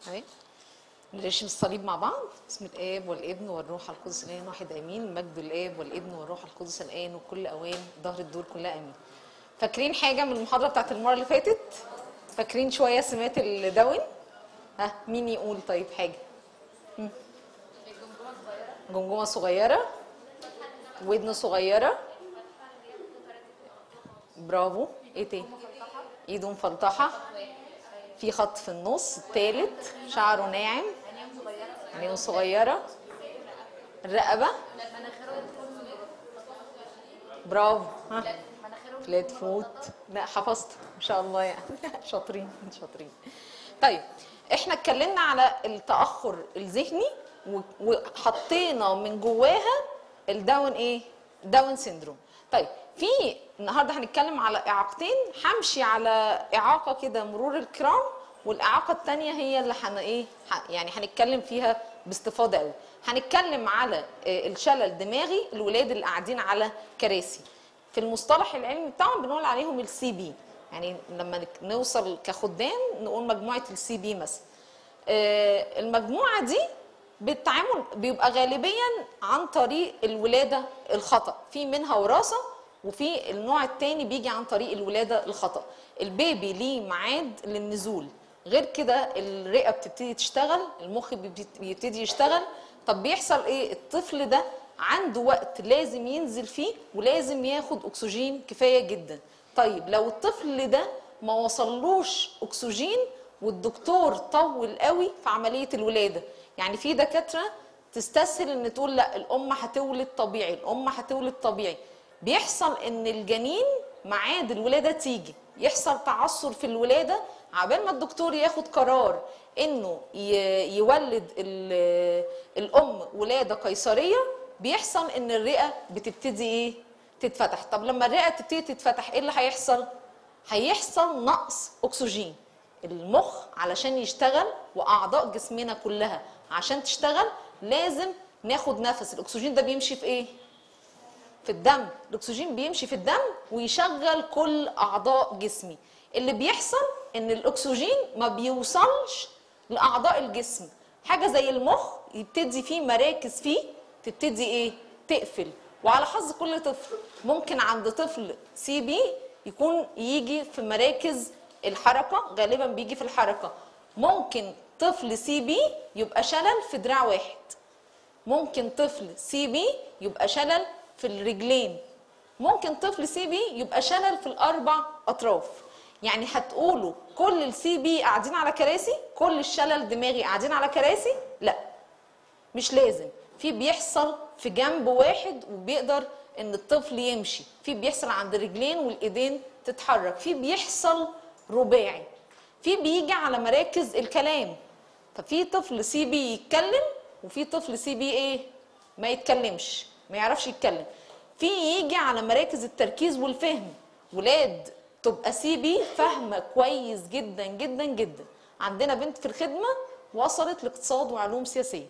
تمام نرشم الصليب مع بعض بسم الاب والابن والروح القدس الان واحد امين مجد الاب والابن والروح القدس الان وكل اوان ظهر الدور كلها امين فاكرين حاجه من المحاضره بتاعت المره اللي فاتت فاكرين شويه سمات الدون ها مين يقول طيب حاجه هم. جمجمه صغيره ودن صغيره برافو ايه تاني ايده مفلطحه في خط في النص التالت شعره ناعم عينيه صغيره الرقبه برافو ها فلات فوت لا حفظت ما شاء الله يعني شاطرين شاطرين طيب احنا اتكلمنا على التاخر الذهني و- وحطينا من جواها الداون ايه داون سيندروم طيب في النهارده هنتكلم على اعاقتين همشي على اعاقه كده مرور الكرام والاعاقه الثانيه هي اللي هن ايه ح- يعني هنتكلم فيها باستفاضه قوي هنتكلم على آه، الشلل الدماغي الولاد اللي قاعدين على كراسي في المصطلح العلمي بتاعهم بنقول عليهم السي بي يعني لما نك- نوصل كخدام نقول مجموعه السي بي مثلا آه، المجموعه دي بالتعامل بيبقى غالبيا عن طريق الولاده الخطا في منها وراثه وفي النوع الثاني بيجي عن طريق الولاده الخطا البيبي ليه ميعاد للنزول غير كده الرئه بتبتدي تشتغل المخ بيبت- بيبتدي يشتغل طب بيحصل ايه الطفل ده عنده وقت لازم ينزل فيه ولازم ياخد اكسجين كفايه جدا طيب لو الطفل ده ما وصلوش اكسجين والدكتور طول قوي في عمليه الولاده يعني في دكاتره تستسهل ان تقول لا الام هتولد طبيعي الام هتولد طبيعي بيحصل ان الجنين ميعاد الولاده تيجي يحصل تعثر في الولاده عبال ما الدكتور ياخد قرار انه ي- يولد ال- الام ولاده قيصريه بيحصل ان الرئه بتبتدي ايه تتفتح طب لما الرئه تبتدي تتفتح ايه اللي هيحصل هيحصل نقص اكسجين المخ علشان يشتغل واعضاء جسمنا كلها عشان تشتغل لازم ناخد نفس الاكسجين ده بيمشي في ايه في الدم الاكسجين بيمشي في الدم ويشغل كل اعضاء جسمي اللي بيحصل ان الاكسجين ما بيوصلش لاعضاء الجسم حاجه زي المخ يبتدي فيه مراكز فيه تبتدي ايه تقفل وعلى حظ كل طفل ممكن عند طفل سي بي يكون يجي في مراكز الحركه غالبا بيجي في الحركه ممكن طفل سي بي يبقى شلل في دراع واحد ممكن طفل سي بي يبقى شلل في الرجلين ممكن طفل سي بي يبقى شلل في الاربع اطراف يعني هتقولوا كل السي بي قاعدين على كراسي كل الشلل الدماغي قاعدين على كراسي لا مش لازم في بيحصل في جنب واحد وبيقدر ان الطفل يمشي في بيحصل عند الرجلين والايدين تتحرك في بيحصل رباعي في بيجي على مراكز الكلام ففي طفل سي بي يتكلم وفي طفل سي بي ايه ما يتكلمش ما يعرفش يتكلم في يجي على مراكز التركيز والفهم ولاد تبقى سي بي فاهمه كويس جدا جدا جدا عندنا بنت في الخدمه وصلت لاقتصاد وعلوم سياسيه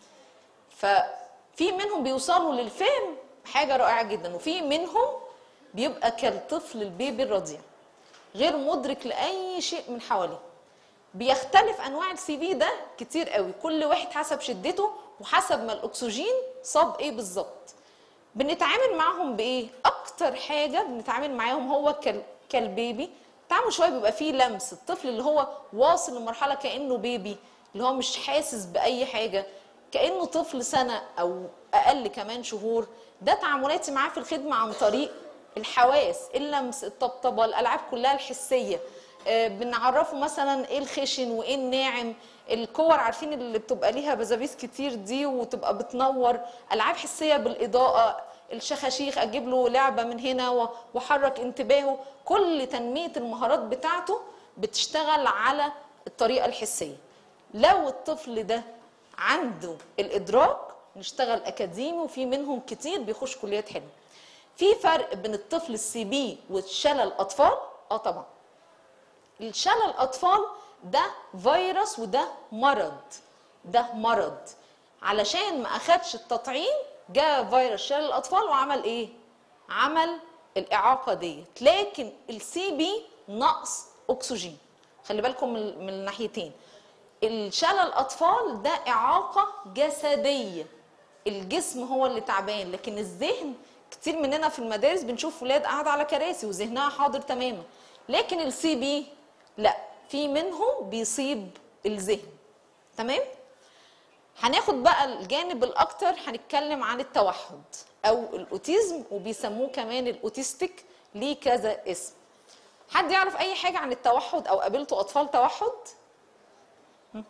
ففي منهم بيوصلوا للفهم حاجه رائعه جدا وفي منهم بيبقى كالطفل البيبي الرضيع غير مدرك لاي شيء من حواليه بيختلف انواع السي في ده كتير قوي كل واحد حسب شدته وحسب ما الاكسجين صاب ايه بالظبط بنتعامل معاهم بايه اكتر حاجه بنتعامل معاهم هو كال كالبيبي التعامل شويه بيبقى فيه لمس الطفل اللي هو واصل لمرحله كانه بيبي اللي هو مش حاسس باي حاجه كانه طفل سنه او اقل كمان شهور ده تعاملاتي معاه في الخدمه عن طريق الحواس اللمس الطبطبه الالعاب كلها الحسيه آه، بنعرفه مثلا ايه الخشن وايه الناعم الكور عارفين اللي بتبقى ليها بزابيس كتير دي وتبقى بتنور العاب حسيه بالاضاءه الشخاشيخ اجيب له لعبه من هنا و- واحرك انتباهه كل تنميه المهارات بتاعته بتشتغل على الطريقه الحسيه لو الطفل ده عنده الادراك نشتغل اكاديمي وفي منهم كتير بيخش كليات حلوه في فرق بين الطفل السي بي والشلل اطفال اه طبعا الشلل اطفال ده فيروس وده مرض ده مرض علشان ما اخدش التطعيم جاء فيروس شلل الاطفال وعمل ايه عمل الاعاقه ديت لكن السي بي نقص اكسجين خلي بالكم من من الناحيتين الشلل الاطفال ده اعاقه جسديه الجسم هو اللي تعبان لكن الذهن كتير مننا في المدارس بنشوف ولاد قاعده على كراسي وذهنها حاضر تماما لكن السي بي لا في منهم بيصيب الذهن تمام هناخد بقى الجانب الاكتر هنتكلم عن التوحد او الاوتيزم وبيسموه كمان الاوتيستيك ليه كذا اسم حد يعرف اي حاجه عن التوحد او قابلتوا اطفال توحد هم؟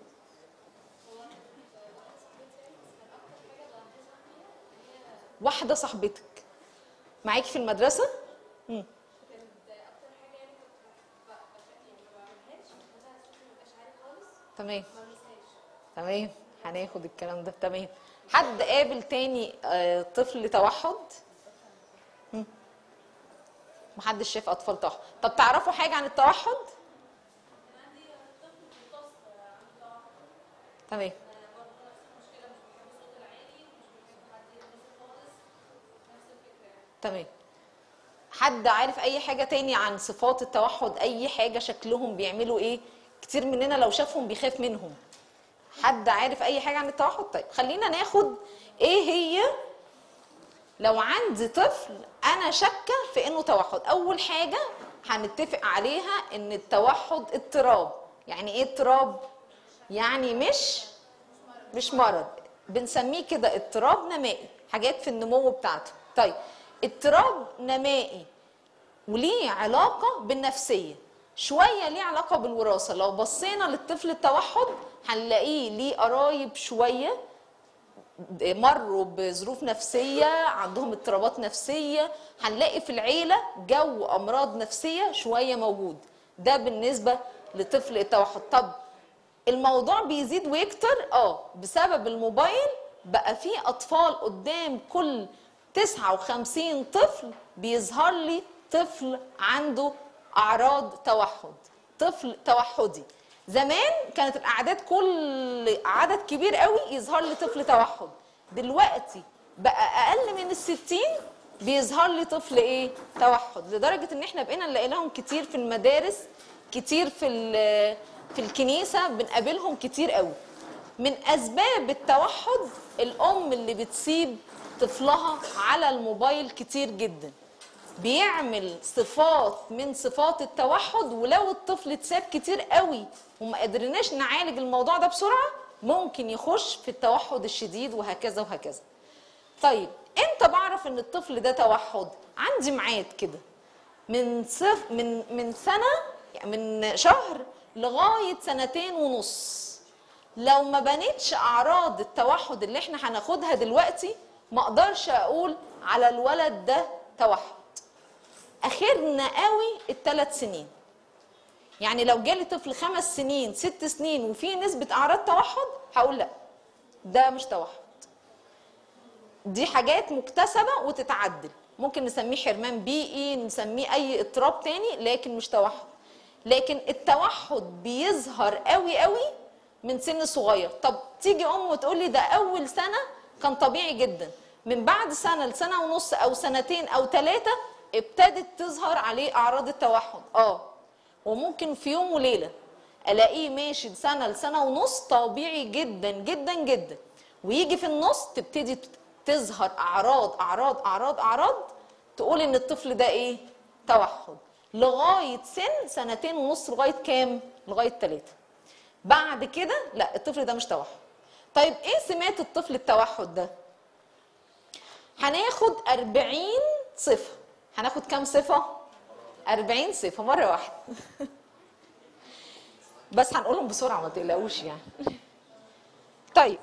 واحده صاحبتك معاكي في المدرسه هم. تمام تمام هناخد الكلام ده تمام حد قابل تاني آه، طفل توحد هم. محدش شاف اطفال توحد طب تعرفوا حاجه عن التوحد تمام تمام حد عارف اي حاجه تاني عن صفات التوحد اي حاجه شكلهم بيعملوا ايه كتير مننا لو شافهم بيخاف منهم حد عارف اي حاجه عن التوحد طيب خلينا ناخد ايه هي لو عندي طفل انا شاكه في انه توحد اول حاجه هنتفق عليها ان التوحد اضطراب يعني ايه اضطراب يعني مش مش مرض بنسميه كده اضطراب نمائي حاجات في النمو بتاعته طيب اضطراب نمائي وليه علاقة بالنفسية شوية ليه علاقة بالوراثة لو بصينا للطفل التوحد هنلاقيه ليه قرايب شوية مروا بظروف نفسية عندهم اضطرابات نفسية هنلاقي في العيلة جو أمراض نفسية شوية موجود ده بالنسبة لطفل التوحد طب الموضوع بيزيد ويكتر اه بسبب الموبايل بقى في اطفال قدام كل 59 طفل بيظهر لي طفل عنده اعراض توحد طفل توحدي زمان كانت الاعداد كل عدد كبير قوي يظهر لي طفل توحد دلوقتي بقى اقل من الستين بيظهر لي طفل ايه توحد لدرجه ان احنا بقينا نلاقي لهم كتير في المدارس كتير في ال- في الكنيسه بنقابلهم كتير قوي من اسباب التوحد الام اللي بتسيب طفلها على الموبايل كتير جدا بيعمل صفات من صفات التوحد ولو الطفل اتساب كتير قوي وما قدرناش نعالج الموضوع ده بسرعه ممكن يخش في التوحد الشديد وهكذا وهكذا طيب امتى بعرف ان الطفل ده توحد عندي ميعاد كده من صف من من سنه يعني من شهر لغايه سنتين ونص لو ما بنتش اعراض التوحد اللي احنا هناخدها دلوقتي ما اقدرش اقول على الولد ده توحد اخرنا قوي الثلاث سنين يعني لو جالي طفل خمس سنين ست سنين وفي نسبة أعراض توحد هقول لا ده مش توحد دي حاجات مكتسبة وتتعدل ممكن نسميه حرمان بيئي نسميه أي اضطراب تاني لكن مش توحد لكن التوحد بيظهر قوي قوي من سن صغير طب تيجي أم وتقول لي ده أول سنة كان طبيعي جدا من بعد سنة لسنة ونص أو سنتين أو ثلاثة ابتدت تظهر عليه أعراض التوحد اه وممكن في يوم وليله الاقيه ماشي سنه لسنه ونص طبيعي جدا جدا جدا ويجي في النص تبتدي تظهر اعراض اعراض اعراض اعراض تقول ان الطفل ده ايه توحد لغايه سن سنتين ونص لغايه كام لغايه ثلاثه بعد كده لا الطفل ده مش توحد طيب ايه سمات الطفل التوحد ده هناخد 40 صفه هناخد كام صفه 40 صفة مرة واحدة بس هنقولهم بسرعة ما تقلقوش يعني طيب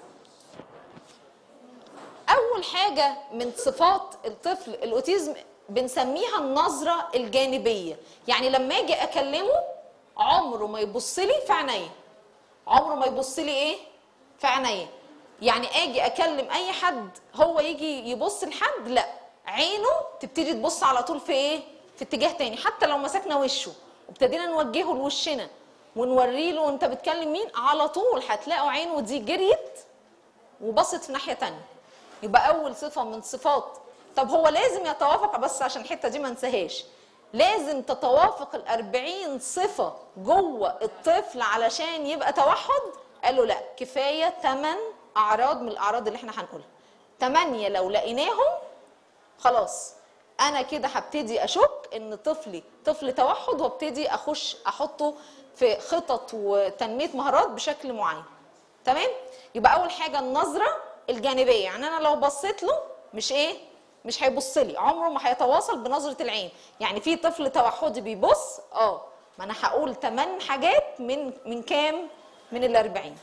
أول حاجة من صفات الطفل الأوتيزم بنسميها النظرة الجانبية يعني لما أجي أكلمه عمره ما يبص لي في عينيا عمره ما يبص لي إيه في عينيا يعني أجي أكلم أي حد هو يجي يبص لحد لا عينه تبتدي تبص على طول في إيه في اتجاه تاني حتى لو مسكنا وشه وابتدينا نوجهه لوشنا ونوري له انت بتكلم مين على طول هتلاقوا عينه دي جريت وبصت في ناحيه تانية يبقى اول صفه من صفات طب هو لازم يتوافق بس عشان الحته دي ما انساهاش لازم تتوافق الأربعين صفة جوه الطفل علشان يبقى توحد قالوا لا كفاية 8 أعراض من الأعراض اللي احنا هنقولها 8 لو لقيناهم خلاص انا كده هبتدي اشك ان طفلي طفل توحد وابتدي اخش احطه في خطط وتنميه مهارات بشكل معين تمام يبقى اول حاجه النظره الجانبيه يعني انا لو بصيت له مش ايه مش هيبص لي عمره ما هيتواصل بنظره العين يعني في طفل توحدي بيبص اه ما انا هقول 8 حاجات من من كام من ال 40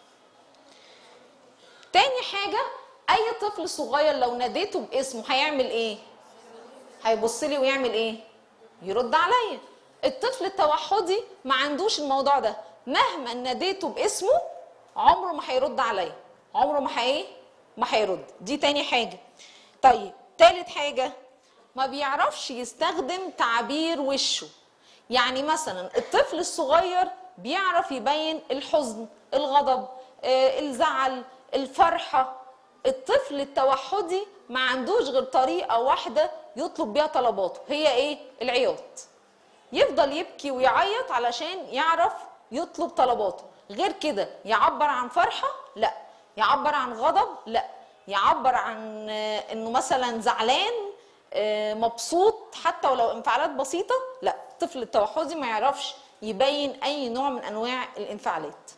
تاني حاجه اي طفل صغير لو ناديته باسمه هيعمل ايه هيبص لي ويعمل ايه يرد عليا الطفل التوحدي ما عندوش الموضوع ده مهما ناديته باسمه عمره ما هيرد عليا عمره ما هي ما هيرد دي تاني حاجه طيب تالت حاجه ما بيعرفش يستخدم تعبير وشه يعني مثلا الطفل الصغير بيعرف يبين الحزن الغضب آه، الزعل الفرحه الطفل التوحدي ما عندوش غير طريقه واحده يطلب بيها طلباته هي ايه العياط يفضل يبكي ويعيط علشان يعرف يطلب طلباته غير كده يعبر عن فرحه لا يعبر عن غضب لا يعبر عن آه، انه مثلا زعلان آه، مبسوط حتى ولو انفعالات بسيطه لا الطفل التوحدي ما يعرفش يبين اي نوع من انواع الانفعالات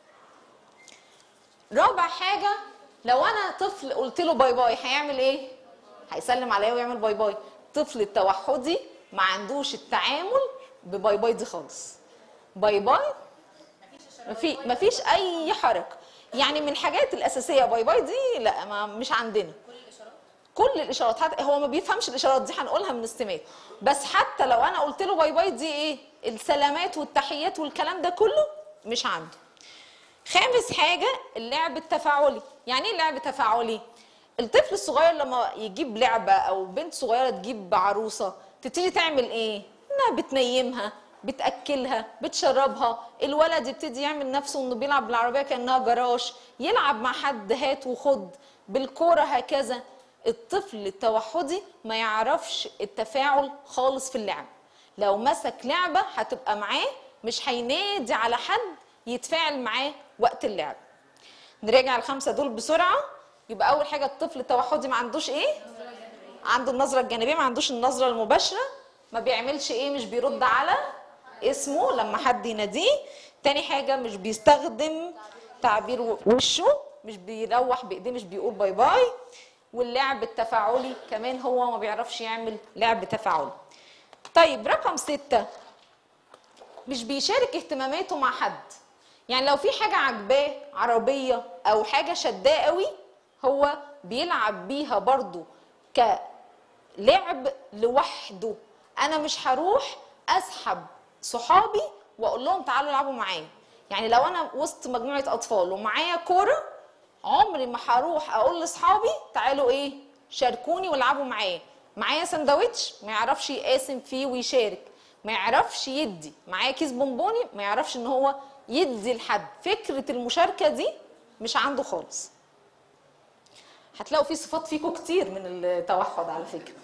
رابع حاجه لو انا طفل قلت له باي باي هيعمل ايه هيسلم عليا ويعمل باي باي الطفل التوحدي ما عندوش التعامل بباي باي دي خالص باي باي مفي مفيش اي حركه يعني من الحاجات الاساسيه باي باي دي لا ما مش عندنا كل الاشارات حتى هو ما بيفهمش الاشارات دي هنقولها من السمات بس حتى لو انا قلت له باي باي دي ايه السلامات والتحيات والكلام ده كله مش عنده خامس حاجه اللعب التفاعلي يعني ايه اللعب التفاعلي الطفل الصغير لما يجيب لعبه او بنت صغيره تجيب عروسه تبتدي تعمل ايه انها بتنيمها بتاكلها بتشربها الولد يبتدي يعمل نفسه انه بيلعب بالعربيه كانها جراج يلعب مع حد هات وخد بالكوره هكذا الطفل التوحدي ما يعرفش التفاعل خالص في اللعب لو مسك لعبه هتبقى معاه مش هينادي على حد يتفاعل معاه وقت اللعب نراجع الخمسه دول بسرعه يبقى اول حاجه الطفل التوحدي ما عندوش ايه عنده النظره الجانبيه ما عندوش النظره المباشره ما بيعملش ايه مش بيرد على اسمه لما حد يناديه تاني حاجه مش بيستخدم تعبير وشه مش بيروح بايديه مش بيقول باي باي واللعب التفاعلي كمان هو ما بيعرفش يعمل لعب تفاعلي طيب رقم ستة مش بيشارك اهتماماته مع حد يعني لو في حاجة عجباه عربية أو حاجة شداه قوي هو بيلعب بيها برضو كلعب لوحده أنا مش هروح أسحب صحابي وأقول لهم تعالوا العبوا معايا يعني لو أنا وسط مجموعة أطفال ومعايا كورة عمري ما هروح أقول لأصحابي تعالوا إيه شاركوني والعبوا معايا معايا سندوتش ما يعرفش يقاسم فيه ويشارك ما يعرفش يدي معايا كيس بونبوني ما يعرفش ان هو يدي لحد فكره المشاركه دي مش عنده خالص هتلاقوا في صفات فيكم كتير من التوحد على فكره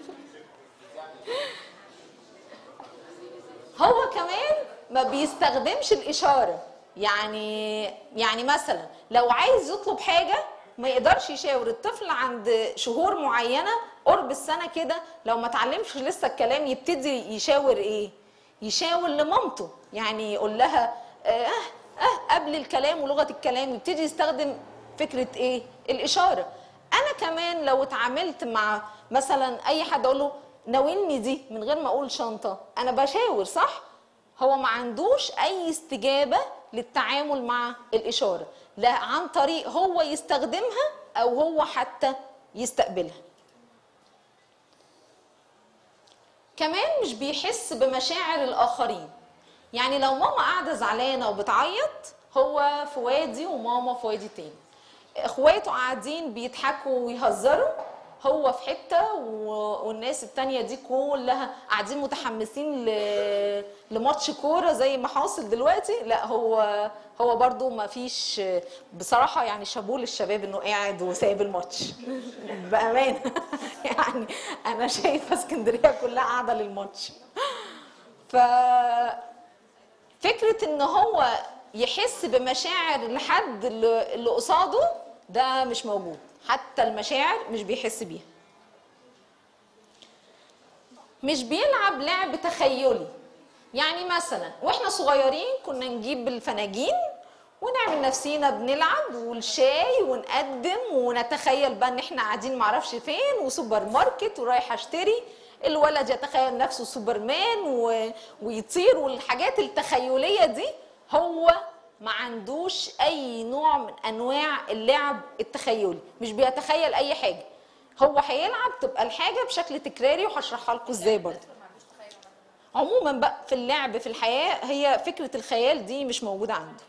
هو كمان ما بيستخدمش الاشاره يعني يعني مثلا لو عايز يطلب حاجه ما يقدرش يشاور الطفل عند شهور معينه قرب السنه كده لو ما اتعلمش لسه الكلام يبتدي يشاور ايه يشاور لمامته يعني يقول لها اه اه قبل الكلام ولغه الكلام يبتدي يستخدم فكره ايه الاشاره انا كمان لو اتعاملت مع مثلا اي حد اقول له ناولني دي من غير ما اقول شنطه انا بشاور صح هو ما عندوش اي استجابه للتعامل مع الاشاره لا عن طريق هو يستخدمها او هو حتى يستقبلها كمان مش بيحس بمشاعر الاخرين يعني لو ماما قاعده زعلانه وبتعيط هو في وادي وماما في وادي تاني اخواته قاعدين بيضحكوا ويهزروا هو في حته و- والناس التانية دي كلها قاعدين متحمسين ل- لماتش كوره زي ما حاصل دلوقتي لا هو هو برضو ما فيش بصراحه يعني شابوه للشباب انه قاعد وسايب الماتش بامانه يعني انا شايفه اسكندريه كلها قاعده للماتش ف فكره ان هو يحس بمشاعر لحد اللي اللي قصاده ده مش موجود حتى المشاعر مش بيحس بيها مش بيلعب لعب تخيلي يعني مثلا واحنا صغيرين كنا نجيب الفناجين ونعمل نفسينا بنلعب والشاي ونقدم ونتخيل بقى ان احنا قاعدين معرفش فين وسوبر ماركت ورايح اشتري الولد يتخيل نفسه سوبرمان و... ويطير والحاجات التخيليه دي هو ما عندوش اي نوع من انواع اللعب التخيلي مش بيتخيل اي حاجه هو هيلعب تبقى الحاجه بشكل تكراري وهشرحها لكم ازاي برضه عموما بقى في اللعب في الحياه هي فكره الخيال دي مش موجوده عنده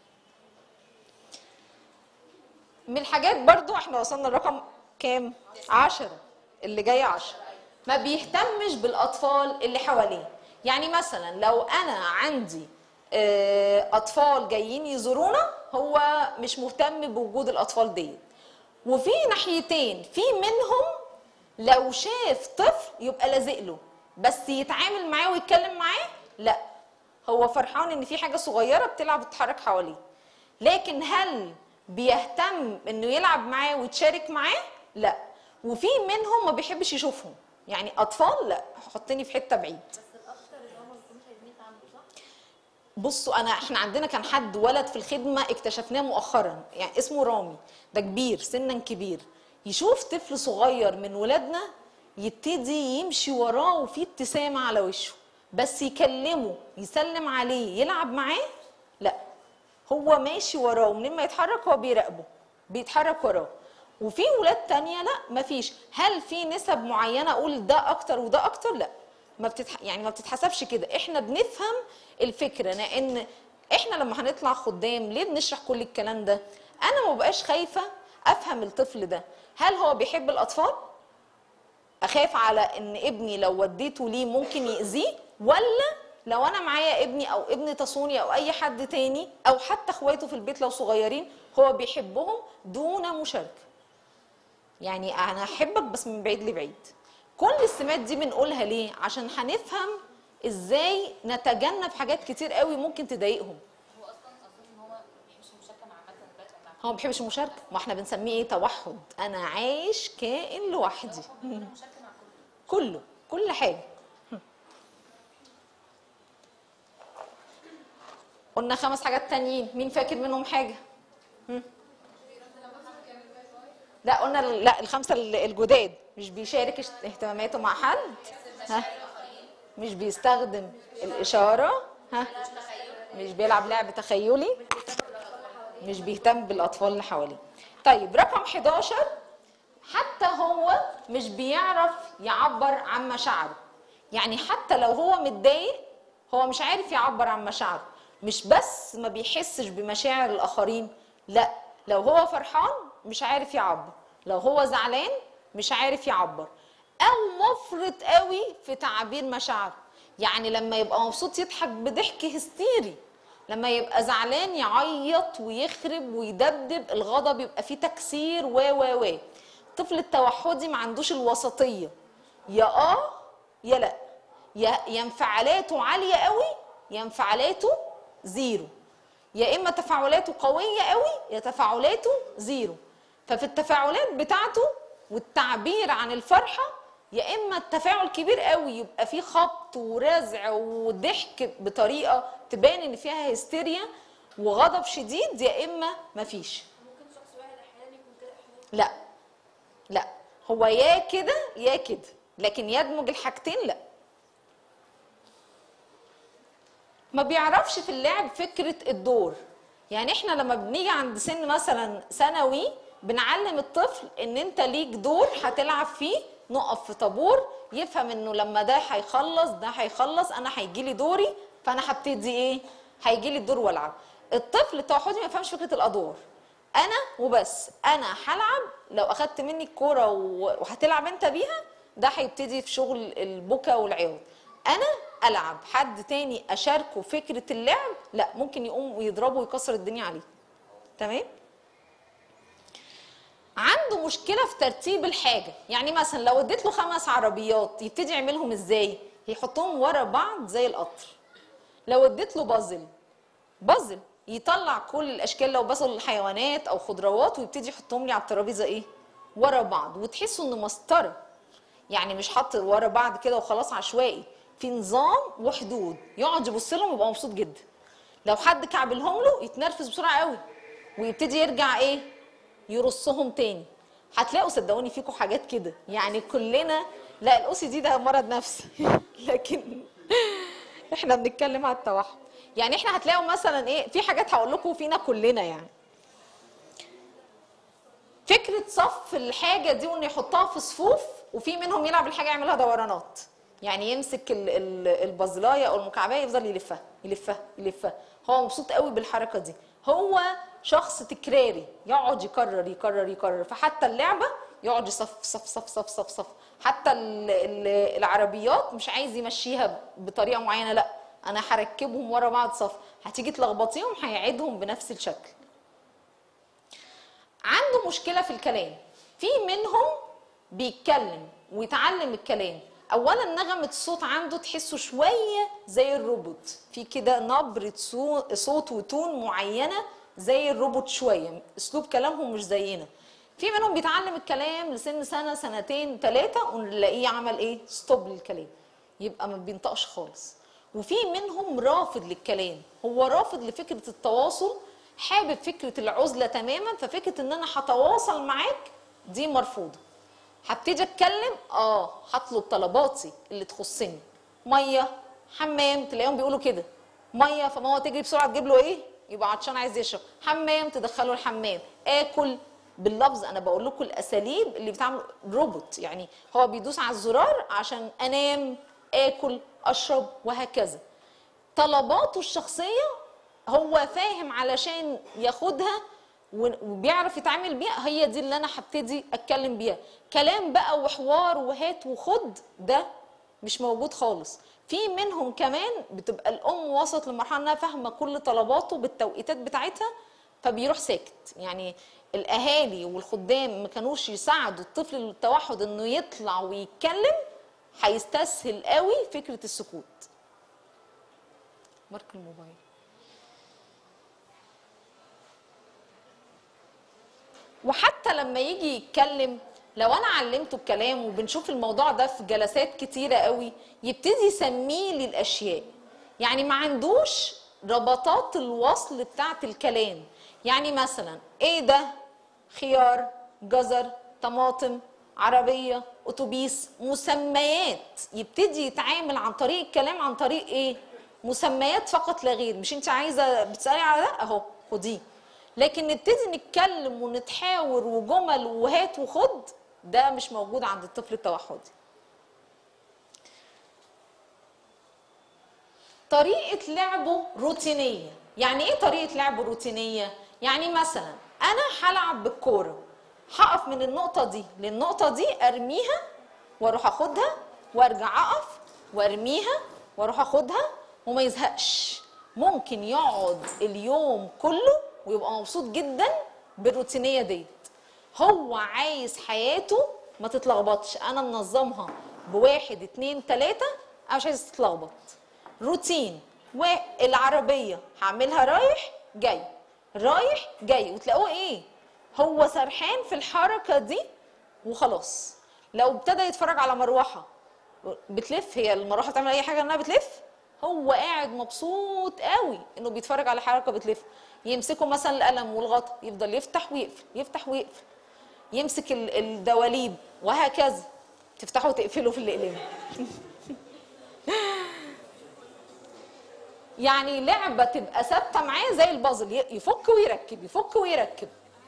من الحاجات برضو احنا وصلنا الرقم كام عشرة اللي جاي عشرة ما بيهتمش بالأطفال اللي حواليه يعني مثلا لو أنا عندي آه، أطفال جايين يزورونا هو مش مهتم بوجود الأطفال ديت وفي ناحيتين في منهم لو شاف طفل يبقى لازق له بس يتعامل معاه ويتكلم معاه لا هو فرحان ان في حاجه صغيره بتلعب وتتحرك حواليه لكن هل بيهتم انه يلعب معاه ويتشارك معاه لا وفي منهم ما بيحبش يشوفهم يعني اطفال لا حطني في حته بعيد بس الاكتر اللي هم ما بيكونوش عايزين يتعاملوا صح؟ بصوا انا احنا عندنا كان حد ولد في الخدمه اكتشفناه مؤخرا يعني اسمه رامي ده كبير سنا كبير يشوف طفل صغير من ولادنا يبتدي يمشي وراه وفي ابتسامه على وشه بس يكلمه يسلم عليه يلعب معاه لا هو ماشي وراه ومنين ما يتحرك هو بيراقبه بيتحرك وراه وفي ولاد تانية لا مفيش هل في نسب معينة اقول ده اكتر وده اكتر لا ما بتتح... يعني ما بتتحسبش كده احنا بنفهم الفكرة لان احنا لما هنطلع خدام ليه بنشرح كل الكلام ده انا ما بقاش خايفة افهم الطفل ده هل هو بيحب الاطفال اخاف على ان ابني لو وديته ليه ممكن يأذيه ولا لو انا معايا ابني او ابن تصوني او اي حد تاني او حتى اخواته في البيت لو صغيرين هو بيحبهم دون مشاركه يعني انا احبك بس من بعيد لبعيد كل السمات دي بنقولها ليه عشان هنفهم ازاي نتجنب حاجات كتير قوي ممكن تضايقهم هو اصلا اظن ان هو ما بيحبش المشاركه مع عامه بقى مع هو ما بيحبش المشاركه ما احنا بنسميه ايه توحد انا عايش كائن لوحدي هو بيحب المشاركه مع كله كله كل حاجه قلنا خمس حاجات تانيين مين فاكر منهم حاجه هم؟ لا قلنا ال- لا الخمسه ال- الجداد مش بيشارك اشت- اهتماماته مع حد ها مش بيستخدم الاشاره ها مش بيلعب لعب تخيلي مش بيهتم بالاطفال اللي حواليه طيب رقم 11 حتى هو مش بيعرف يعبر عن مشاعره يعني حتى لو هو متضايق هو مش عارف يعبر عن مشاعره مش بس ما بيحسش بمشاعر الاخرين لا لو هو فرحان مش عارف يعبر لو هو زعلان مش عارف يعبر او مفرط قوي في تعبير مشاعره يعني لما يبقى مبسوط يضحك بضحك هستيري لما يبقى زعلان يعيط ويخرب ويدبدب الغضب يبقى فيه تكسير و و و الطفل التوحدي ما عندوش الوسطيه يا اه يا لا يا يا انفعالاته عاليه قوي يا انفعالاته زيرو يا اما تفاعلاته قويه قوي يا تفاعلاته زيرو ففي التفاعلات بتاعته والتعبير عن الفرحه يا اما التفاعل كبير قوي يبقى فيه خبط ورزع وضحك بطريقه تبان ان فيها هستيريا وغضب شديد يا اما مفيش ممكن شخص واحد احيانا يكون كده احيانا لا لا هو يا كده يا كده لكن يدمج الحاجتين لا ما بيعرفش في اللعب فكرة الدور يعني احنا لما بنيجي عند سن مثلا ثانوي بنعلم الطفل ان انت ليك دور هتلعب فيه نقف في طابور يفهم انه لما ده هيخلص ده هيخلص انا هيجي لي دوري فانا هبتدي ايه هيجي لي الدور والعب الطفل التوحدي ما يفهمش فكرة الادوار انا وبس انا هلعب لو اخدت مني الكوره و- وهتلعب انت بيها ده هيبتدي في شغل البكا والعياط انا العب حد تاني اشاركه فكره اللعب لا ممكن يقوم ويضربه ويكسر الدنيا عليه تمام عنده مشكله في ترتيب الحاجه يعني مثلا لو اديت له خمس عربيات يبتدي يعملهم ازاي يحطهم ورا بعض زي القطر لو اديت له بازل بازل يطلع كل الاشكال لو بازل حيوانات او خضروات ويبتدي يحطهم لي على الترابيزه ايه ورا بعض وتحسوا انه مسطره يعني مش حاطط ورا بعض كده وخلاص عشوائي في نظام وحدود يقعد يبص لهم ويبقى مبسوط جدا لو حد كعبلهم له يتنرفز بسرعه قوي ويبتدي يرجع ايه يرصهم تاني هتلاقوا صدقوني فيكم حاجات كده يعني كلنا لا الاوسي دي ده مرض نفسي لكن احنا بنتكلم على التوحد يعني احنا هتلاقوا مثلا ايه في حاجات هقول لكم فينا كلنا يعني فكره صف الحاجه دي وانه يحطها في صفوف وفي منهم يلعب الحاجه يعملها دورانات يعني يمسك ال- ال- البازلايه او المكعبيه يفضل يلفها يلفها يلفها هو مبسوط قوي بالحركه دي هو شخص تكراري يقعد يكرر يكرر يكرر فحتى اللعبه يقعد يصف صف صف صف صف صف حتى ال- ال- العربيات مش عايز يمشيها بطريقه معينه لا انا هركبهم ورا بعض صف هتيجي تلخبطيهم هيعيدهم بنفس الشكل عنده مشكله في الكلام في منهم بيتكلم ويتعلم الكلام اولا نغمه الصوت عنده تحسه شويه زي الروبوت في كده نبره صو- صوت وتون معينه زي الروبوت شويه اسلوب كلامهم مش زينا في منهم بيتعلم الكلام لسن سنه سنتين ثلاثه ونلاقيه عمل ايه ستوب للكلام يبقى ما بينطقش خالص وفي منهم رافض للكلام هو رافض لفكره التواصل حابب فكره العزله تماما ففكره ان انا هتواصل معاك دي مرفوضه هبتدي اتكلم اه هطلب طلباتي اللي تخصني ميه حمام تلاقيهم بيقولوا كده ميه فماما تجري بسرعه تجيب له ايه يبقى عطشان عايز يشرب حمام تدخله الحمام اكل باللفظ انا بقول لكم الاساليب اللي بتعمل روبوت يعني هو بيدوس على الزرار عشان انام اكل اشرب وهكذا طلباته الشخصيه هو فاهم علشان ياخدها و- وبيعرف يتعامل بيها هي دي اللي انا هبتدي اتكلم بيها كلام بقى وحوار وهات وخد ده مش موجود خالص في منهم كمان بتبقى الام وصلت لمرحله انها فاهمه كل طلباته بالتوقيتات بتاعتها فبيروح ساكت يعني الاهالي والخدام ما كانوش يساعدوا الطفل التوحد انه يطلع ويتكلم هيستسهل قوي فكره السكوت مارك الموبايل وحتى لما يجي يتكلم لو انا علمته الكلام وبنشوف الموضوع ده في جلسات كتيره قوي يبتدي يسميه لي الاشياء يعني ما عندوش ربطات الوصل بتاعت الكلام يعني مثلا ايه ده خيار جزر طماطم عربيه اتوبيس مسميات يبتدي يتعامل عن طريق الكلام عن طريق ايه مسميات فقط لا غير مش انت عايزه بتسالي على ده اهو خديه لكن نبتدي نتكلم ونتحاور وجمل وهات وخد ده مش موجود عند الطفل التوحدي طريقة لعبه روتينية يعني ايه طريقة لعبه روتينية يعني مثلا انا هلعب بالكورة هقف من النقطة دي للنقطة دي ارميها واروح اخدها وارجع اقف وارميها واروح اخدها وما يزهقش ممكن يقعد اليوم كله ويبقى مبسوط جدا بالروتينية ديت هو عايز حياته ما تتلخبطش انا منظمها بواحد اتنين تلاتة انا مش عايز تتلخبط روتين والعربية هعملها رايح جاي رايح جاي وتلاقوه ايه هو سرحان في الحركة دي وخلاص لو ابتدى يتفرج على مروحة بتلف هي المروحة بتعمل اي حاجة انها بتلف هو قاعد مبسوط قوي انه بيتفرج على حركة بتلف يمسكوا مثلا القلم والغطا يفضل يفتح ويقفل يفتح ويقفل يمسك ال- الدواليب وهكذا تفتحوا وتقفلوا في الاقلام يعني لعبه تبقى ثابته معاه زي البازل ي- يفك ويركب يفك ويركب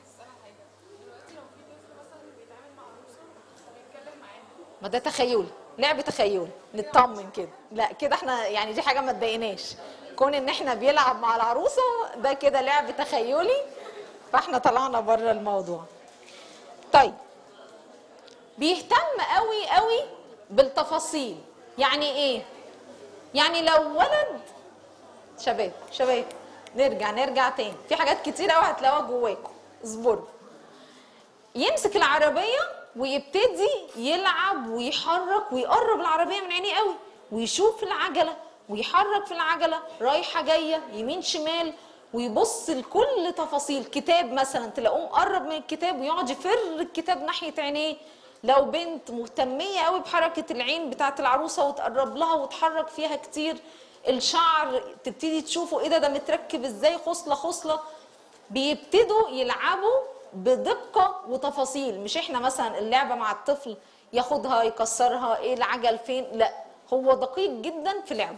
ما ده تخيلي لعبه تخيلي نطمن كده لا كده احنا يعني دي حاجه ما تضايقناش كون ان احنا بيلعب مع العروسه ده كده لعب تخيلي فاحنا طلعنا بره الموضوع طيب بيهتم قوي قوي بالتفاصيل يعني ايه يعني لو ولد شباب شباب نرجع نرجع تاني في حاجات كتير قوي هتلاقوها جواكم اصبروا يمسك العربيه ويبتدي يلعب ويحرك ويقرب العربيه من عينيه قوي ويشوف العجله ويحرك في العجله رايحه جايه يمين شمال ويبص لكل تفاصيل كتاب مثلا تلاقوه مقرب من الكتاب ويقعد يفر الكتاب ناحيه عينيه لو بنت مهتميه قوي بحركه العين بتاعه العروسه وتقرب لها وتحرك فيها كتير الشعر تبتدي تشوفوا ايه ده ده متركب ازاي خصله خصله بيبتدوا يلعبوا بدقة وتفاصيل مش احنا مثلا اللعبة مع الطفل ياخدها يكسرها ايه العجل فين لا هو دقيق جدا في لعبه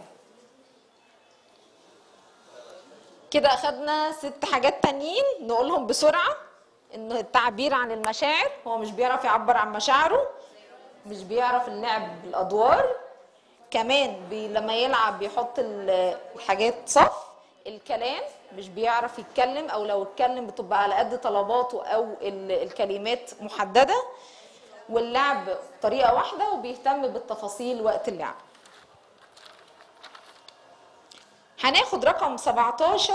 كده اخدنا ست حاجات تانيين نقولهم بسرعة انه التعبير عن المشاعر هو مش بيعرف يعبر عن مشاعره مش بيعرف اللعب بالادوار كمان بي لما يلعب بيحط ال- الحاجات صف الكلام مش بيعرف يتكلم او لو اتكلم بتبقى على قد طلباته او ال- الكلمات محدده واللعب طريقه واحده وبيهتم بالتفاصيل وقت اللعب هناخد رقم 17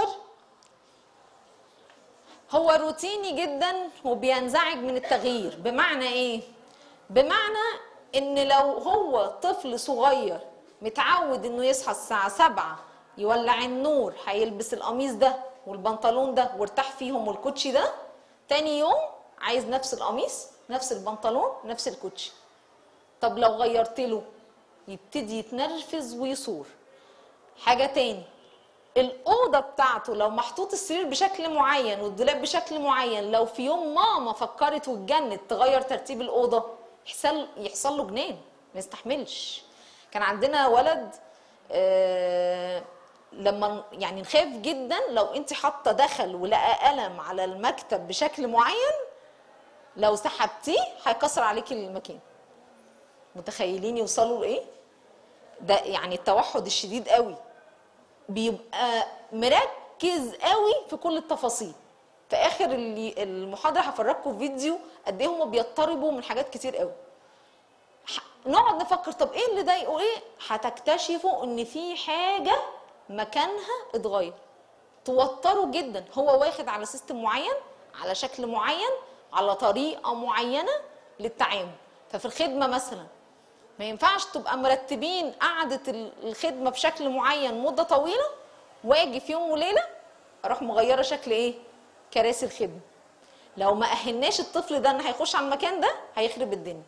هو روتيني جدا وبينزعج من التغيير بمعنى ايه بمعنى ان لو هو طفل صغير متعود انه يصحى الساعة سبعة يولع النور هيلبس القميص ده والبنطلون ده وارتاح فيهم والكوتشي ده تاني يوم عايز نفس القميص نفس البنطلون نفس الكوتشي طب لو غيرت له يبتدي يتنرفز ويصور حاجة تاني الأوضة بتاعته لو محطوط السرير بشكل معين والدولاب بشكل معين لو في يوم ماما فكرت واتجنت تغير ترتيب الأوضة يحصل يحصل له جنان ما يستحملش كان عندنا ولد آه لما يعني نخاف جدا لو انت حاطه دخل ولقى قلم على المكتب بشكل معين لو سحبتيه هيكسر عليكي المكان متخيلين يوصلوا لايه ده يعني التوحد الشديد قوي بيبقى مركز قوي في كل التفاصيل في اخر اللي- المحاضره هفرجكم فيديو قد ايه هم بيضطربوا من حاجات كتير قوي ح- نقعد نفكر طب ايه اللي ضايقه ايه هتكتشفوا ان في حاجه مكانها اتغير توتروا جدا هو واخد على سيستم معين على شكل معين على طريقه معينه للتعامل ففي الخدمه مثلا ما ينفعش تبقى مرتبين قعدة ال- الخدمة بشكل معين مدة طويلة واجي في يوم وليلة اروح مغيرة شكل ايه؟ كراسي الخدمة. لو ما اهلناش الطفل ده ان هيخش على المكان ده هيخرب الدنيا.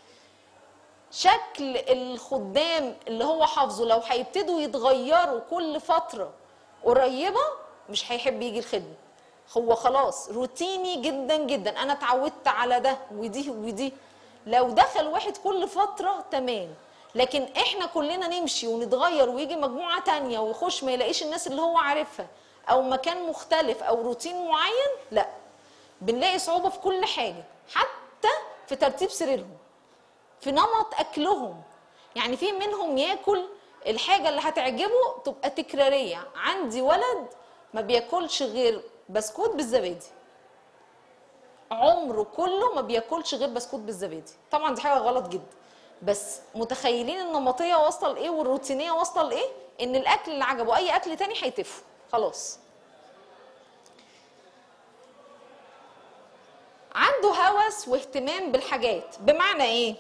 شكل الخدام اللي هو حافظه لو هيبتدوا يتغيروا كل فترة قريبة مش هيحب يجي الخدمة. هو خلاص روتيني جدا جدا انا اتعودت على ده ودي ودي لو دخل واحد كل فترة تمام لكن احنا كلنا نمشي ونتغير ويجي مجموعة تانية ويخش ما يلاقيش الناس اللي هو عارفها او مكان مختلف او روتين معين لا بنلاقي صعوبة في كل حاجة حتى في ترتيب سريرهم في نمط اكلهم يعني في منهم ياكل الحاجه اللي هتعجبه تبقى تكراريه عندي ولد ما بياكلش غير بسكوت بالزبادي عمره كله ما بياكلش غير بسكوت بالزبادي طبعا دي حاجه غلط جدا بس متخيلين النمطيه واصله لايه والروتينيه واصله لايه ان الاكل اللي عجبه اي اكل تاني هيتفه خلاص عنده هوس واهتمام بالحاجات بمعنى ايه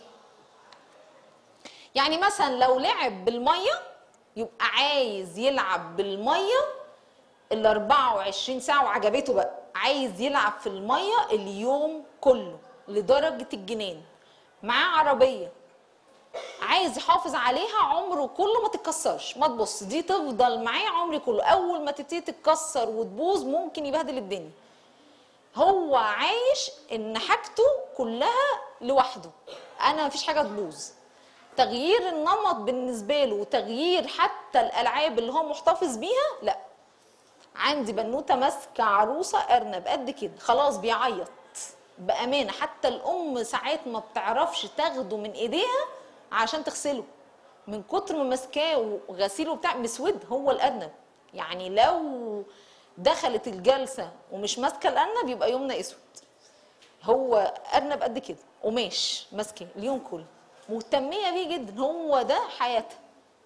يعني مثلا لو لعب بالميه يبقى عايز يلعب بالميه ال 24 ساعه وعجبته بقى عايز يلعب في الميه اليوم كله لدرجه الجنان معاه عربيه عايز يحافظ عليها عمره كله ما تتكسرش ما تبص دي تفضل معاه عمري كله اول ما تبتدي تتكسر وتبوظ ممكن يبهدل الدنيا هو عايش ان حاجته كلها لوحده انا مفيش حاجه تبوظ تغيير النمط بالنسبه له وتغيير حتى الالعاب اللي هو محتفظ بيها لا عندي بنوته ماسكه عروسه ارنب قد كده خلاص بيعيط بامانه حتى الام ساعات ما بتعرفش تاخده من ايديها عشان تغسله من كتر ما ماسكاه وغسيله بتاع مسود هو الارنب يعني لو دخلت الجلسه ومش ماسكه الارنب يبقى يومنا اسود هو ارنب قد كده قماش ماسكه اليوم كله مهتميه بيه جدا هو ده حياتها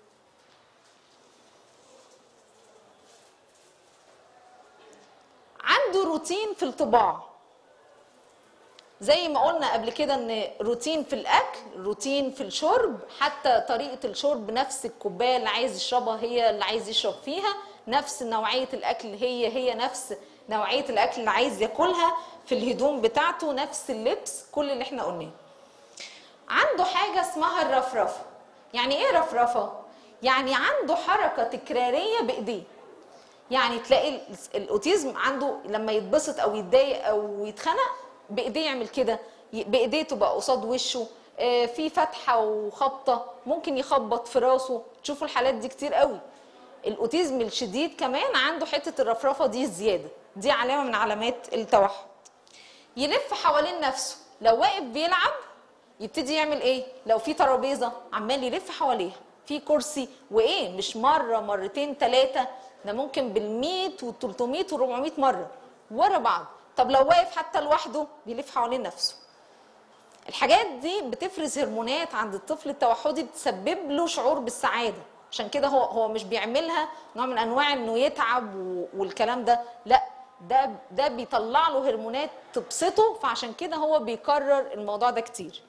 عنده روتين في الطباع زي ما قلنا قبل كده ان روتين في الاكل روتين في الشرب حتى طريقه الشرب نفس الكوبايه اللي عايز يشربها هي اللي عايز يشرب فيها نفس نوعيه الاكل هي هي نفس نوعيه الاكل اللي عايز ياكلها في الهدوم بتاعته نفس اللبس كل اللي احنا قلناه عنده حاجه اسمها الرفرفه يعني ايه رفرفه يعني عنده حركه تكراريه بايديه يعني تلاقي ال- الاوتيزم عنده لما يتبسط او يتضايق او يتخنق بايديه يعمل كده ي- بايديه تبقى قصاد وشه آه، في فتحه وخبطه ممكن يخبط في راسه تشوفوا الحالات دي كتير قوي الاوتيزم الشديد كمان عنده حته الرفرفه دي زياده دي علامه من علامات التوحد يلف حوالين نفسه لو واقف بيلعب يبتدي يعمل ايه لو في ترابيزه عمال يلف حواليها في كرسي وايه مش مره مرتين ثلاثه ده ممكن بال100 وال300 وال400 مره ورا بعض طب لو واقف حتى لوحده بيلف حوالين نفسه الحاجات دي بتفرز هرمونات عند الطفل التوحدي بتسبب له شعور بالسعاده عشان كده هو هو مش بيعملها نوع من انواع انه يتعب و- والكلام ده لا ده ده بيطلع له هرمونات تبسطه فعشان كده هو بيكرر الموضوع ده كتير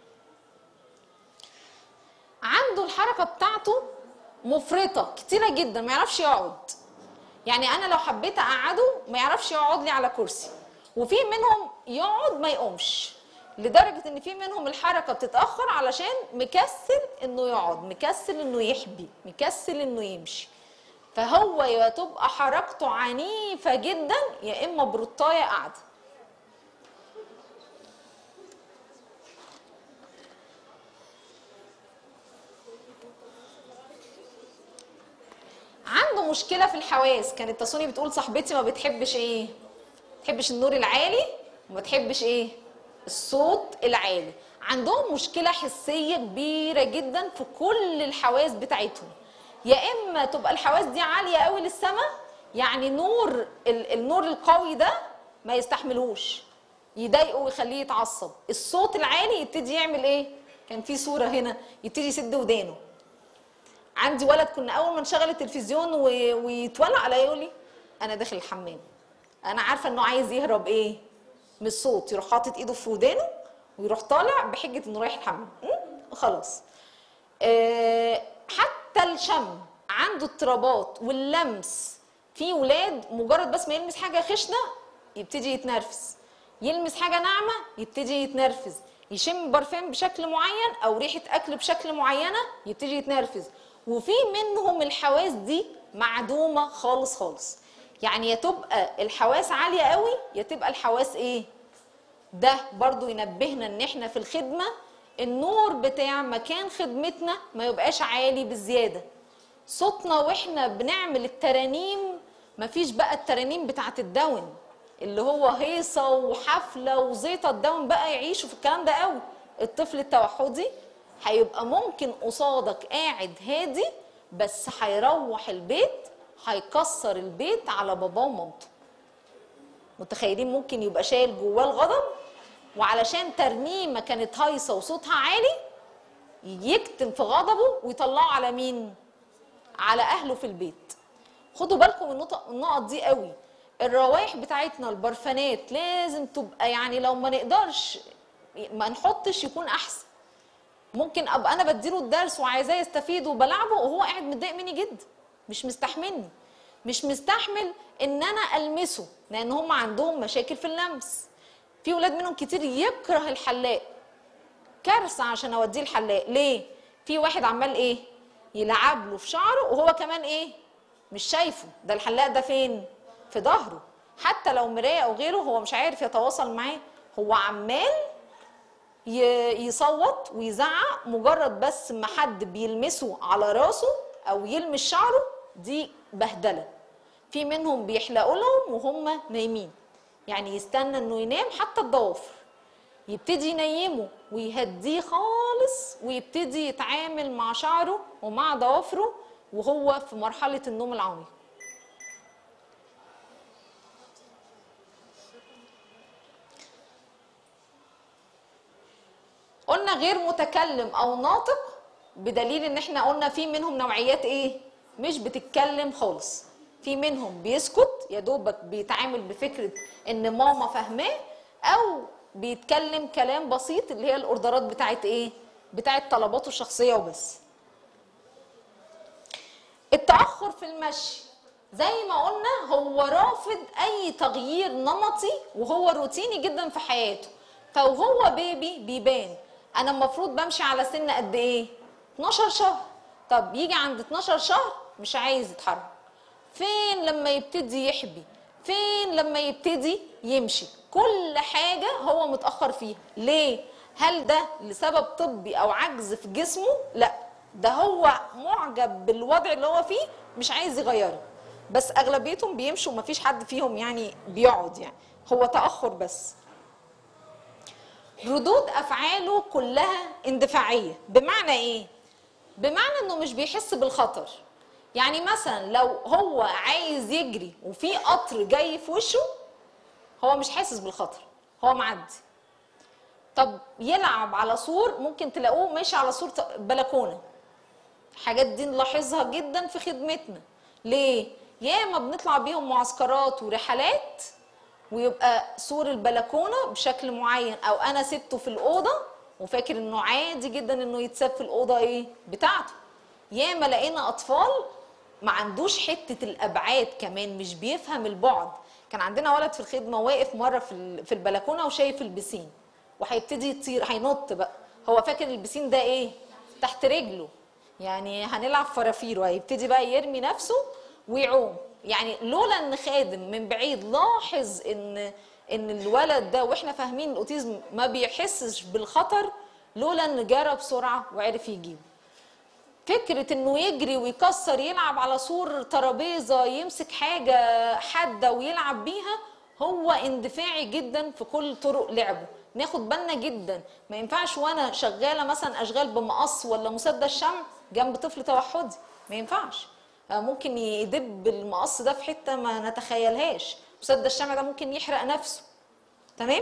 عنده الحركه بتاعته مفرطه كتيره جدا ما يعرفش يقعد يعني انا لو حبيت اقعده ما يعرفش يقعد لي على كرسي وفي منهم يقعد ما يقومش لدرجه ان في منهم الحركه بتتاخر علشان مكسل انه يقعد مكسل انه يحبي مكسل انه يمشي فهو يا تبقى حركته عنيفه جدا يا اما بروتايه قاعده عنده مشكله في الحواس كانت تسوني بتقول صاحبتي ما بتحبش ايه ما بتحبش النور العالي وما تحبش ايه الصوت العالي عندهم مشكله حسيه كبيره جدا في كل الحواس بتاعتهم يا اما تبقى الحواس دي عاليه قوي للسماء يعني نور ال- النور القوي ده ما يستحملوش يضايقه ويخليه يتعصب الصوت العالي يبتدي يعمل ايه كان في صوره هنا يبتدي يسد ودانه عندي ولد كنا اول ما نشغل التلفزيون و... ويتولع عليا يقول لي انا داخل الحمام انا عارفه انه عايز يهرب ايه من الصوت يروح حاطط ايده في ودانه ويروح طالع بحجه انه رايح الحمام م? خلاص آه، حتى الشم عنده اضطرابات واللمس في ولاد مجرد بس ما يلمس حاجه خشنه يبتدي يتنرفز يلمس حاجه ناعمه يبتدي يتنرفز يشم برفان بشكل معين او ريحه اكل بشكل معينه يبتدي يتنرفز وفي منهم الحواس دي معدومه خالص خالص يعني يا تبقى الحواس عاليه قوي يا تبقى الحواس ايه ده برضو ينبهنا ان احنا في الخدمه النور بتاع مكان خدمتنا ما يبقاش عالي بالزياده صوتنا واحنا بنعمل الترانيم مفيش بقى الترانيم بتاعت الدون اللي هو هيصه وحفله وزيطه الدون بقى يعيشوا في الكلام ده قوي الطفل التوحدي هيبقى ممكن قصادك قاعد هادي بس هيروح البيت هيكسر البيت على باباه ومامته متخيلين ممكن يبقى شايل جواه الغضب وعلشان ترنيمه كانت هايصه وصوتها عالي يكتم في غضبه ويطلعه على مين على اهله في البيت خدوا بالكم من النقط- النقط دي قوي الروائح بتاعتنا البرفانات لازم تبقى يعني لو ما نقدرش ما نحطش يكون احسن ممكن ابقى انا بديله الدرس وعايزاه يستفيد وبلعبه وهو قاعد متضايق مني جدا مش مستحملني مش مستحمل ان انا المسه لان هم عندهم مشاكل في اللمس في ولاد منهم كتير يكره الحلاق كارثه عشان اوديه الحلاق ليه في واحد عمال ايه يلعب له في شعره وهو كمان ايه مش شايفه ده الحلاق ده فين في ظهره حتى لو مرايه او غيره هو مش عارف يتواصل معاه هو عمال ي- يصوت ويزعق مجرد بس ما حد بيلمسه على راسه او يلمس شعره دي بهدله في منهم بيحلقوا لهم وهم نايمين يعني يستنى انه ينام حتى الضوافر يبتدي ينيمه ويهديه خالص ويبتدي يتعامل مع شعره ومع ضوافره وهو في مرحله النوم العميق قلنا غير متكلم او ناطق بدليل ان احنا قلنا في منهم نوعيات ايه مش بتتكلم خالص في منهم بيسكت يا دوبك بيتعامل بفكره ان ماما فاهماه او بيتكلم كلام بسيط اللي هي الاوردرات بتاعت ايه بتاعت طلباته الشخصيه وبس التاخر في المشي زي ما قلنا هو رافض اي تغيير نمطي وهو روتيني جدا في حياته فوهو بيبي بيبان انا المفروض بمشي على سن قد ايه 12 شهر طب يجي عند 12 شهر مش عايز يتحرك فين لما يبتدي يحبي فين لما يبتدي يمشي كل حاجة هو متأخر فيها ليه هل ده لسبب طبي او عجز في جسمه لا ده هو معجب بالوضع اللي هو فيه مش عايز يغيره بس اغلبيتهم بيمشوا ومفيش حد فيهم يعني بيقعد يعني هو تاخر بس ردود افعاله كلها اندفاعيه بمعنى ايه بمعنى انه مش بيحس بالخطر يعني مثلا لو هو عايز يجري وفي قطر جاي في وشه هو مش حاسس بالخطر هو معدي طب يلعب على سور ممكن تلاقوه ماشي على سور بلكونه الحاجات دي نلاحظها جدا في خدمتنا ليه ياما بنطلع بيهم معسكرات ورحلات ويبقى سور البلكونه بشكل معين او انا سبته في الاوضه وفاكر انه عادي جدا انه يتساب في الاوضه ايه بتاعته ياما لقينا اطفال ما عندوش حته الابعاد كمان مش بيفهم البعد كان عندنا ولد في الخدمه واقف مره في ال- في البلكونه وشايف البسين وهيبتدي يطير هينط بقى هو فاكر البسين ده ايه تحت رجله يعني هنلعب فرافير وهيبتدي بقى يرمي نفسه ويعوم يعني لولا ان خادم من بعيد لاحظ ان ان الولد ده واحنا فاهمين الاوتيزم ما بيحسش بالخطر لولا ان جرى بسرعه وعرف يجيبه فكرة انه يجري ويكسر يلعب على سور ترابيزة يمسك حاجة حادة ويلعب بيها هو اندفاعي جدا في كل طرق لعبه ناخد بالنا جدا ما ينفعش وانا شغالة مثلا اشغال بمقص ولا مسدس شمع جنب طفل توحدي ما ينفعش آه، ممكن يدب المقص ده في حتة ما نتخيلهاش مسدس الشمع ده ممكن يحرق نفسه تمام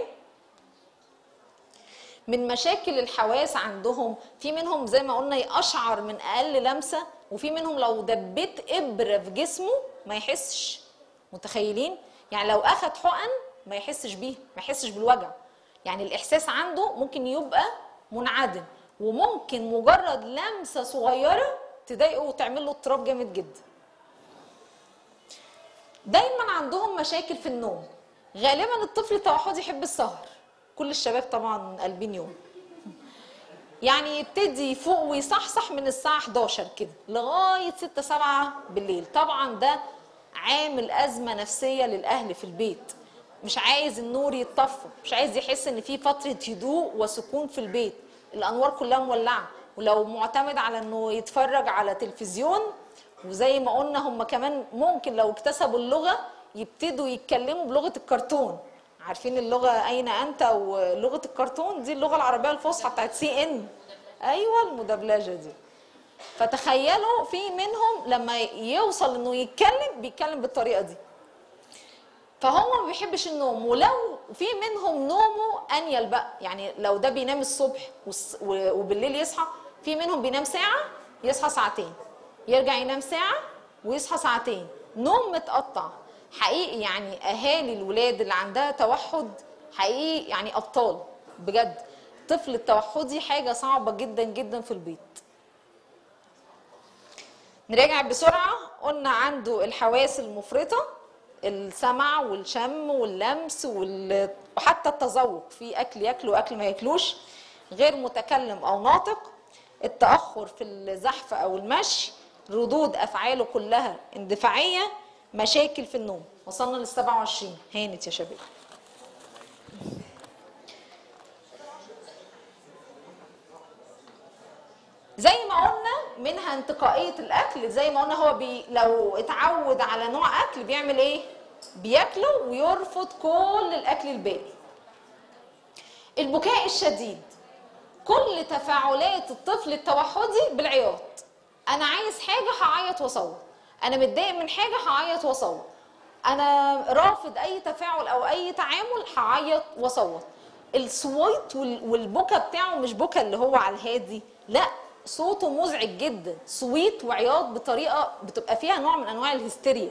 من مشاكل الحواس عندهم في منهم زي ما قلنا يقشعر من اقل لمسه وفي منهم لو دبيت ابره في جسمه ما يحسش متخيلين يعني لو اخد حقن ما يحسش بيه ما يحسش بالوجع يعني الاحساس عنده ممكن يبقى منعدم وممكن مجرد لمسه صغيره تضايقه وتعمل له اضطراب جامد جدا دايما عندهم مشاكل في النوم غالبا الطفل التوحدي يحب السهر كل الشباب طبعا قلبين يوم يعني يبتدي يفوق ويصحصح من الساعة 11 كده لغاية 6 7 بالليل طبعا ده عامل أزمة نفسية للأهل في البيت مش عايز النور يتطفى مش عايز يحس ان في فترة هدوء وسكون في البيت الأنوار كلها مولعة ولو معتمد على انه يتفرج على تلفزيون وزي ما قلنا هم كمان ممكن لو اكتسبوا اللغة يبتدوا يتكلموا بلغة الكرتون عارفين اللغة أين أنت ولغة الكرتون دي اللغة العربية الفصحى بتاعت سي إن أيوة المدبلجة دي فتخيلوا في منهم لما يوصل إنه يتكلم بيتكلم بالطريقة دي فهو ما بيحبش النوم ولو في منهم نومه انيل بقى يعني لو ده بينام الصبح والس- و- وبالليل يصحى في منهم بينام ساعه يصحى ساعتين يرجع ينام ساعه ويصحى ساعتين نوم متقطع حقيقي يعني اهالي الولاد اللي عندها توحد حقيقي يعني ابطال بجد طفل التوحدي حاجه صعبه جدا جدا في البيت نراجع بسرعة قلنا عنده الحواس المفرطة السمع والشم واللمس وال... وحتى التذوق في أكل ياكله وأكل ما ياكلوش غير متكلم أو ناطق التأخر في الزحف أو المشي ردود أفعاله كلها اندفاعية مشاكل في النوم وصلنا لل 27 هانت يا شباب زي ما قلنا منها انتقائية الأكل زي ما قلنا هو بي لو اتعود على نوع أكل بيعمل إيه؟ بياكله ويرفض كل الأكل الباقي. البكاء الشديد كل تفاعلات الطفل التوحدي بالعياط. أنا عايز حاجة هعيط وأصوت. أنا متضايق من حاجة هعيط وأصوت. أنا رافض أي تفاعل أو أي تعامل هعيط وأصوت. الصويت وال- والبكا بتاعه مش بكا اللي هو على الهادي لا صوته مزعج جدا صويت وعياط بطريقه بتبقى فيها نوع من انواع الهستيريا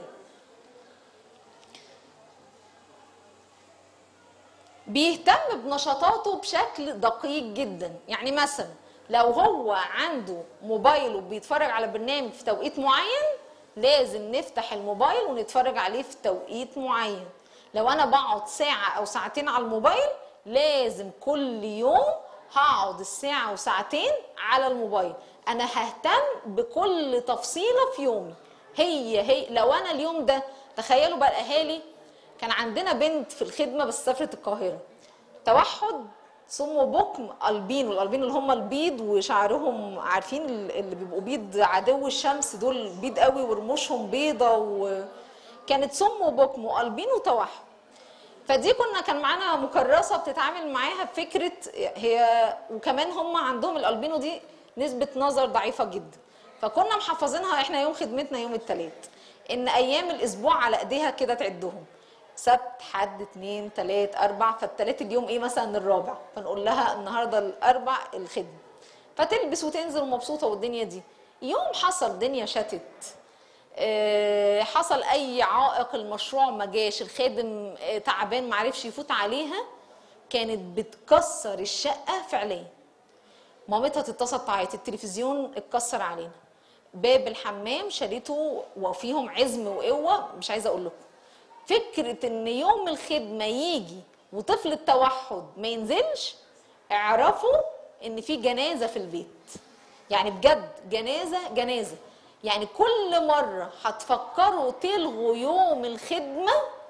بيهتم بنشاطاته بشكل دقيق جدا يعني مثلا لو هو عنده موبايل وبيتفرج على برنامج في توقيت معين لازم نفتح الموبايل ونتفرج عليه في توقيت معين لو انا بقعد ساعة او ساعتين على الموبايل لازم كل يوم هقعد الساعة وساعتين على الموبايل انا ههتم بكل تفصيلة في يومي هي هي لو انا اليوم ده تخيلوا بقى الاهالي كان عندنا بنت في الخدمه بس سافرت القاهره توحد صم وبكم البين والالبين اللي هم البيض وشعرهم عارفين اللي بيبقوا بيض عدو الشمس دول بيض قوي ورموشهم بيضه وكانت صم وبكم والبين وتوحد فدي كنا كان معانا مكرسه بتتعامل معاها بفكره هي وكمان هم عندهم الالبينو دي نسبه نظر ضعيفه جدا فكنا محفظينها احنا يوم خدمتنا يوم الثلاث ان ايام الاسبوع على ايديها كده تعدهم سبت حد اتنين تلات اربع فالتلات اليوم ايه مثلا الرابع فنقول لها النهارده الاربع الخدمه فتلبس وتنزل مبسوطه والدنيا دي يوم حصل دنيا شتت آه، حصل اي عائق المشروع ما جاش الخادم آه، تعبان معرفش يفوت عليها كانت بتكسر الشقه فعليا مامتها تتصل تعيط التلفزيون اتكسر علينا باب الحمام شالته وفيهم عزم وقوه مش عايزه اقول لكم فكره ان يوم الخدمه يجي وطفل التوحد ما ينزلش اعرفوا ان في جنازه في البيت يعني بجد جنازه جنازه يعني كل مره هتفكروا تلغوا يوم الخدمه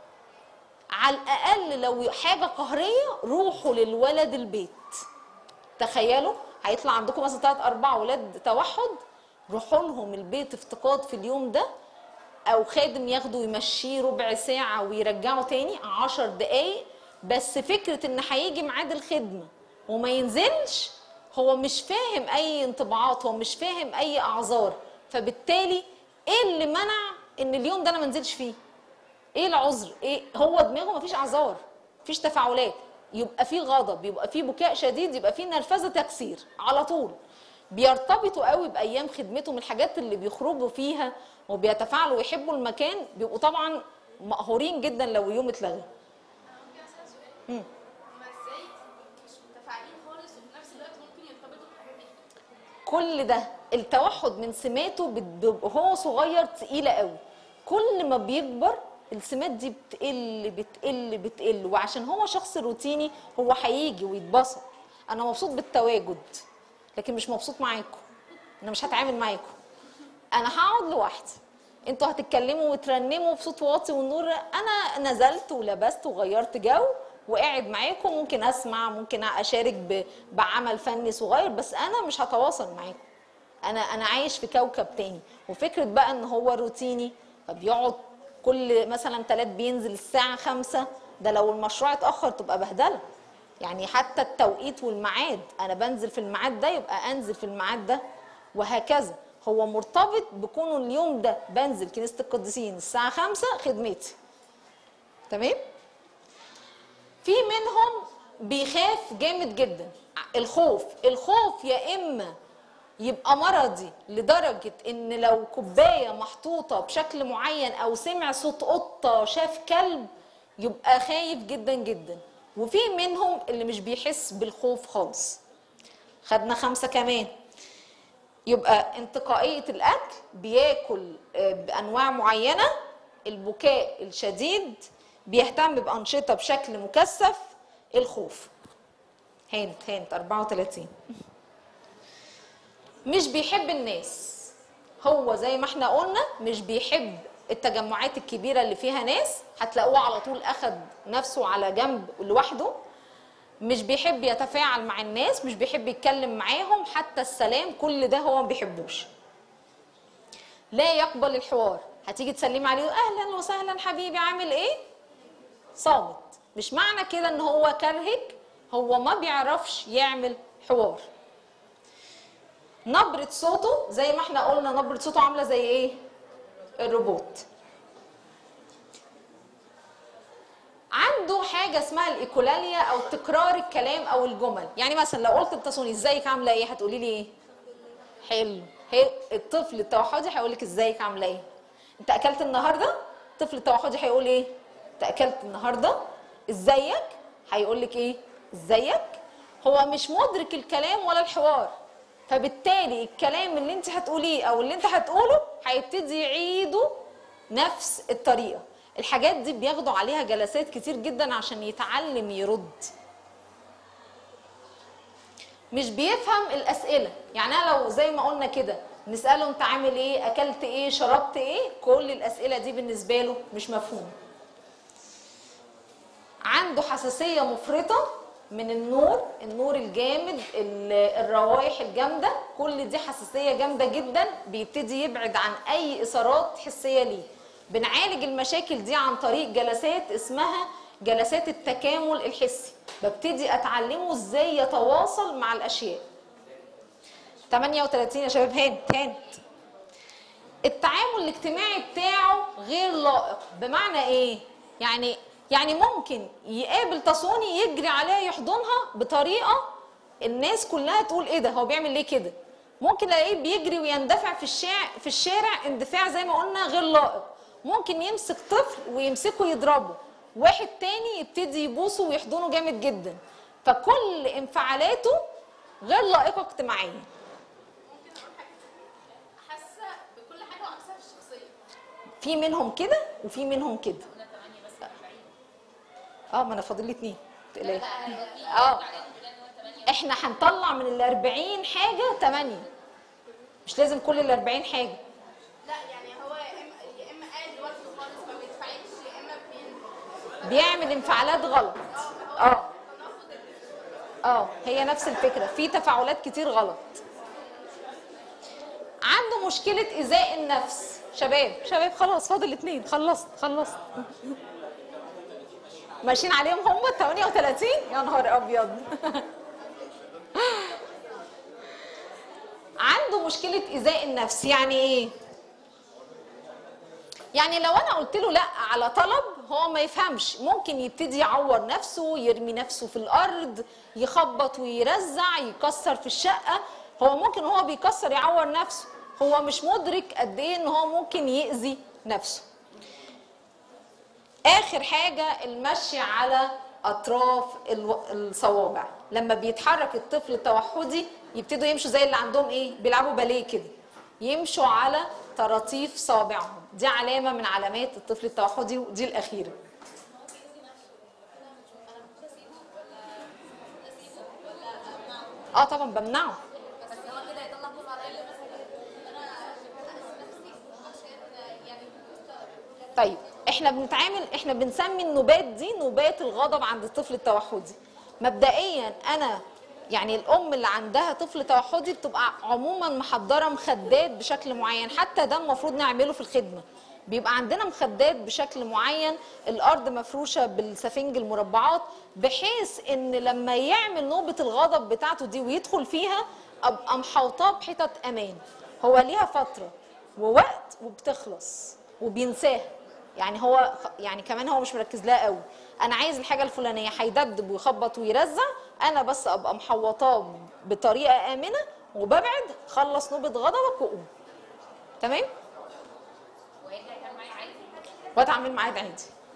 على الاقل لو حاجه قهريه روحوا للولد البيت تخيلوا هيطلع عندكم مثلا ثلاث اربع اولاد توحد روحوا لهم البيت افتقاد في اليوم ده او خادم ياخده يمشيه ربع ساعه ويرجعه تاني عشر دقايق بس فكره ان هيجي ميعاد الخدمه وما ينزلش هو مش فاهم اي انطباعات هو مش فاهم اي اعذار فبالتالي ايه اللي منع ان اليوم ده انا ما انزلش فيه ايه العذر ايه هو دماغه مفيش اعذار مفيش تفاعلات يبقى في غضب يبقى في بكاء شديد يبقى في نرفزه تكسير على طول بيرتبطوا قوي بايام خدمتهم الحاجات اللي بيخرجوا فيها وبيتفاعلوا ويحبوا المكان بيبقوا طبعا مقهورين جدا لو يوم اتلغى ممكن اسال سؤال؟ هما ازاي مش متفاعلين خالص وفي نفس الوقت ممكن يرتبطوا بالحاجات دي؟ كل ده التوحد من سماته بت- بيبقى هو صغير تقيله قوي كل ما بيكبر السمات دي بتقل بتقل بتقل وعشان هو شخص روتيني هو هيجي ويتبسط انا مبسوط بالتواجد لكن مش مبسوط معاكم انا مش هتعامل معاكم انا هقعد لوحدي انتوا هتتكلموا وترنموا بصوت واطي والنور انا نزلت ولبست وغيرت جو وقاعد معاكم ممكن اسمع ممكن اشارك ب- بعمل فني صغير بس انا مش هتواصل معاكم انا انا عايش في كوكب تاني وفكره بقى ان هو روتيني فبيقعد كل مثلا تلات بينزل الساعه خمسة ده لو المشروع اتاخر تبقى بهدله يعني حتى التوقيت والميعاد انا بنزل في الميعاد ده يبقى انزل في الميعاد ده وهكذا هو مرتبط بكونه اليوم ده بنزل كنيسه القديسين الساعه خمسة خدمتي تمام في منهم بيخاف جامد جدا الخوف الخوف يا اما يبقى مرضي لدرجة ان لو كوباية محطوطة بشكل معين او سمع صوت قطة شاف كلب يبقى خايف جدا جدا وفي منهم اللي مش بيحس بالخوف خالص خدنا خمسة كمان يبقى انتقائية الأكل بياكل آه، بأنواع معينة البكاء الشديد بيهتم بأنشطة بشكل مكثف الخوف هانت هانت 34 مش بيحب الناس هو زي ما احنا قلنا مش بيحب التجمعات الكبيرة اللي فيها ناس هتلاقوه على طول أخد نفسه على جنب لوحده مش بيحب يتفاعل مع الناس مش بيحب يتكلم معاهم حتى السلام كل ده هو ما بيحبوش لا يقبل الحوار هتيجي تسلمي عليه اهلا وسهلا حبيبي عامل ايه صامت مش معنى كده ان هو كرهك هو ما بيعرفش يعمل حوار نبرة صوته زي ما احنا قلنا نبرة صوته عاملة زي ايه الروبوت عند عنده حاجه اسمها الايكولاليا او تكرار الكلام او الجمل يعني مثلا لو قلت لتصوني ازيك عامله ايه هتقولي لي ايه حلو هي الطفل التوحدي هيقول لك ازيك عامله ايه انت اكلت النهارده الطفل التوحدي هيقول ايه انت اكلت النهارده ازيك هيقول لك ايه ازيك هو مش مدرك الكلام ولا الحوار فبالتالي الكلام اللي انت هتقوليه او اللي انت هتقوله هيبتدي يعيده نفس الطريقه الحاجات دي بياخدوا عليها جلسات كتير جدا عشان يتعلم يرد مش بيفهم الاسئله يعني انا لو زي ما قلنا كده نساله انت عامل ايه اكلت ايه شربت ايه كل الاسئله دي بالنسبه له مش مفهومه عنده حساسيه مفرطه من النور النور الجامد ال- الروائح الجامده كل دي حساسيه جامده جدا بيبتدي يبعد عن اي اثارات حسيه ليه بنعالج المشاكل دي عن طريق جلسات اسمها جلسات التكامل الحسي ببتدي اتعلمه ازاي يتواصل مع الاشياء 38 يا شباب هانت هانت التعامل الاجتماعي بتاعه غير لائق بمعنى ايه يعني يعني ممكن يقابل تصوني يجري عليها يحضنها بطريقه الناس كلها تقول ايه ده هو بيعمل ليه كده ممكن الاقيه بيجري ويندفع في الشارع في الشارع اندفاع زي ما قلنا غير لائق ممكن يمسك طفل ويمسكه يضربه واحد تاني يبتدي يبوسه ويحضنه جامد جدا فكل انفعالاته غير لائقه اجتماعيا ممكن اقول حاجه حاسه بكل حاجه وعكسها في الشخصيه في منهم كده وفي منهم كده اه ما انا فاضل لي اتنين تقلقي اه احنا هنطلع من ال 40 حاجه 8 مش لازم كل ال 40 حاجه لا يعني هو يا اما يا اما قاعد لوحده خالص ما بيدفعش يا اما بين بيعمل انفعالات غلط اه اه هي نفس الفكره في تفاعلات كتير غلط عنده مشكله ايذاء النفس شباب شباب خلاص فاضل اتنين خلصت خلصت ماشيين عليهم هم 38 يا نهار ابيض عنده مشكله ايذاء النفس يعني ايه يعني لو انا قلت له لا على طلب هو ما يفهمش ممكن يبتدي يعور نفسه يرمي نفسه في الارض يخبط ويرزع يكسر في الشقه هو ممكن هو بيكسر يعور نفسه هو مش مدرك قد ايه ان هو ممكن يأذي نفسه اخر حاجه المشي على اطراف الو- الصوابع لما بيتحرك الطفل التوحدي يبتدوا يمشوا زي اللي عندهم ايه بيلعبوا باليه كده يمشوا على طراطيف صابعهم دي علامه من علامات الطفل التوحدي ودي الاخيره اه طبعا بمنعه بس هو كده يطلع خوف عليا طيب احنا بنتعامل احنا بنسمي النوبات دي نوبات الغضب عند الطفل التوحدي مبدئيا انا يعني الام اللي عندها طفل توحدي بتبقى عموما محضره مخدات بشكل معين حتى ده المفروض نعمله في الخدمه بيبقى عندنا مخدات بشكل معين الارض مفروشه بالسفنج المربعات بحيث ان لما يعمل نوبه الغضب بتاعته دي ويدخل فيها ابقى محوطاه بحتت امان هو ليها فتره ووقت وبتخلص وبينساها يعني هو يعني كمان هو مش مركز لها قوي انا عايز الحاجه الفلانيه هيدبدب ويخبط ويرزع انا بس ابقى محوطاه بطريقه امنه وببعد خلص نوبه غضبك وقوم تمام وهيرجع يتعامل معايا عادي واتعامل معاه عادي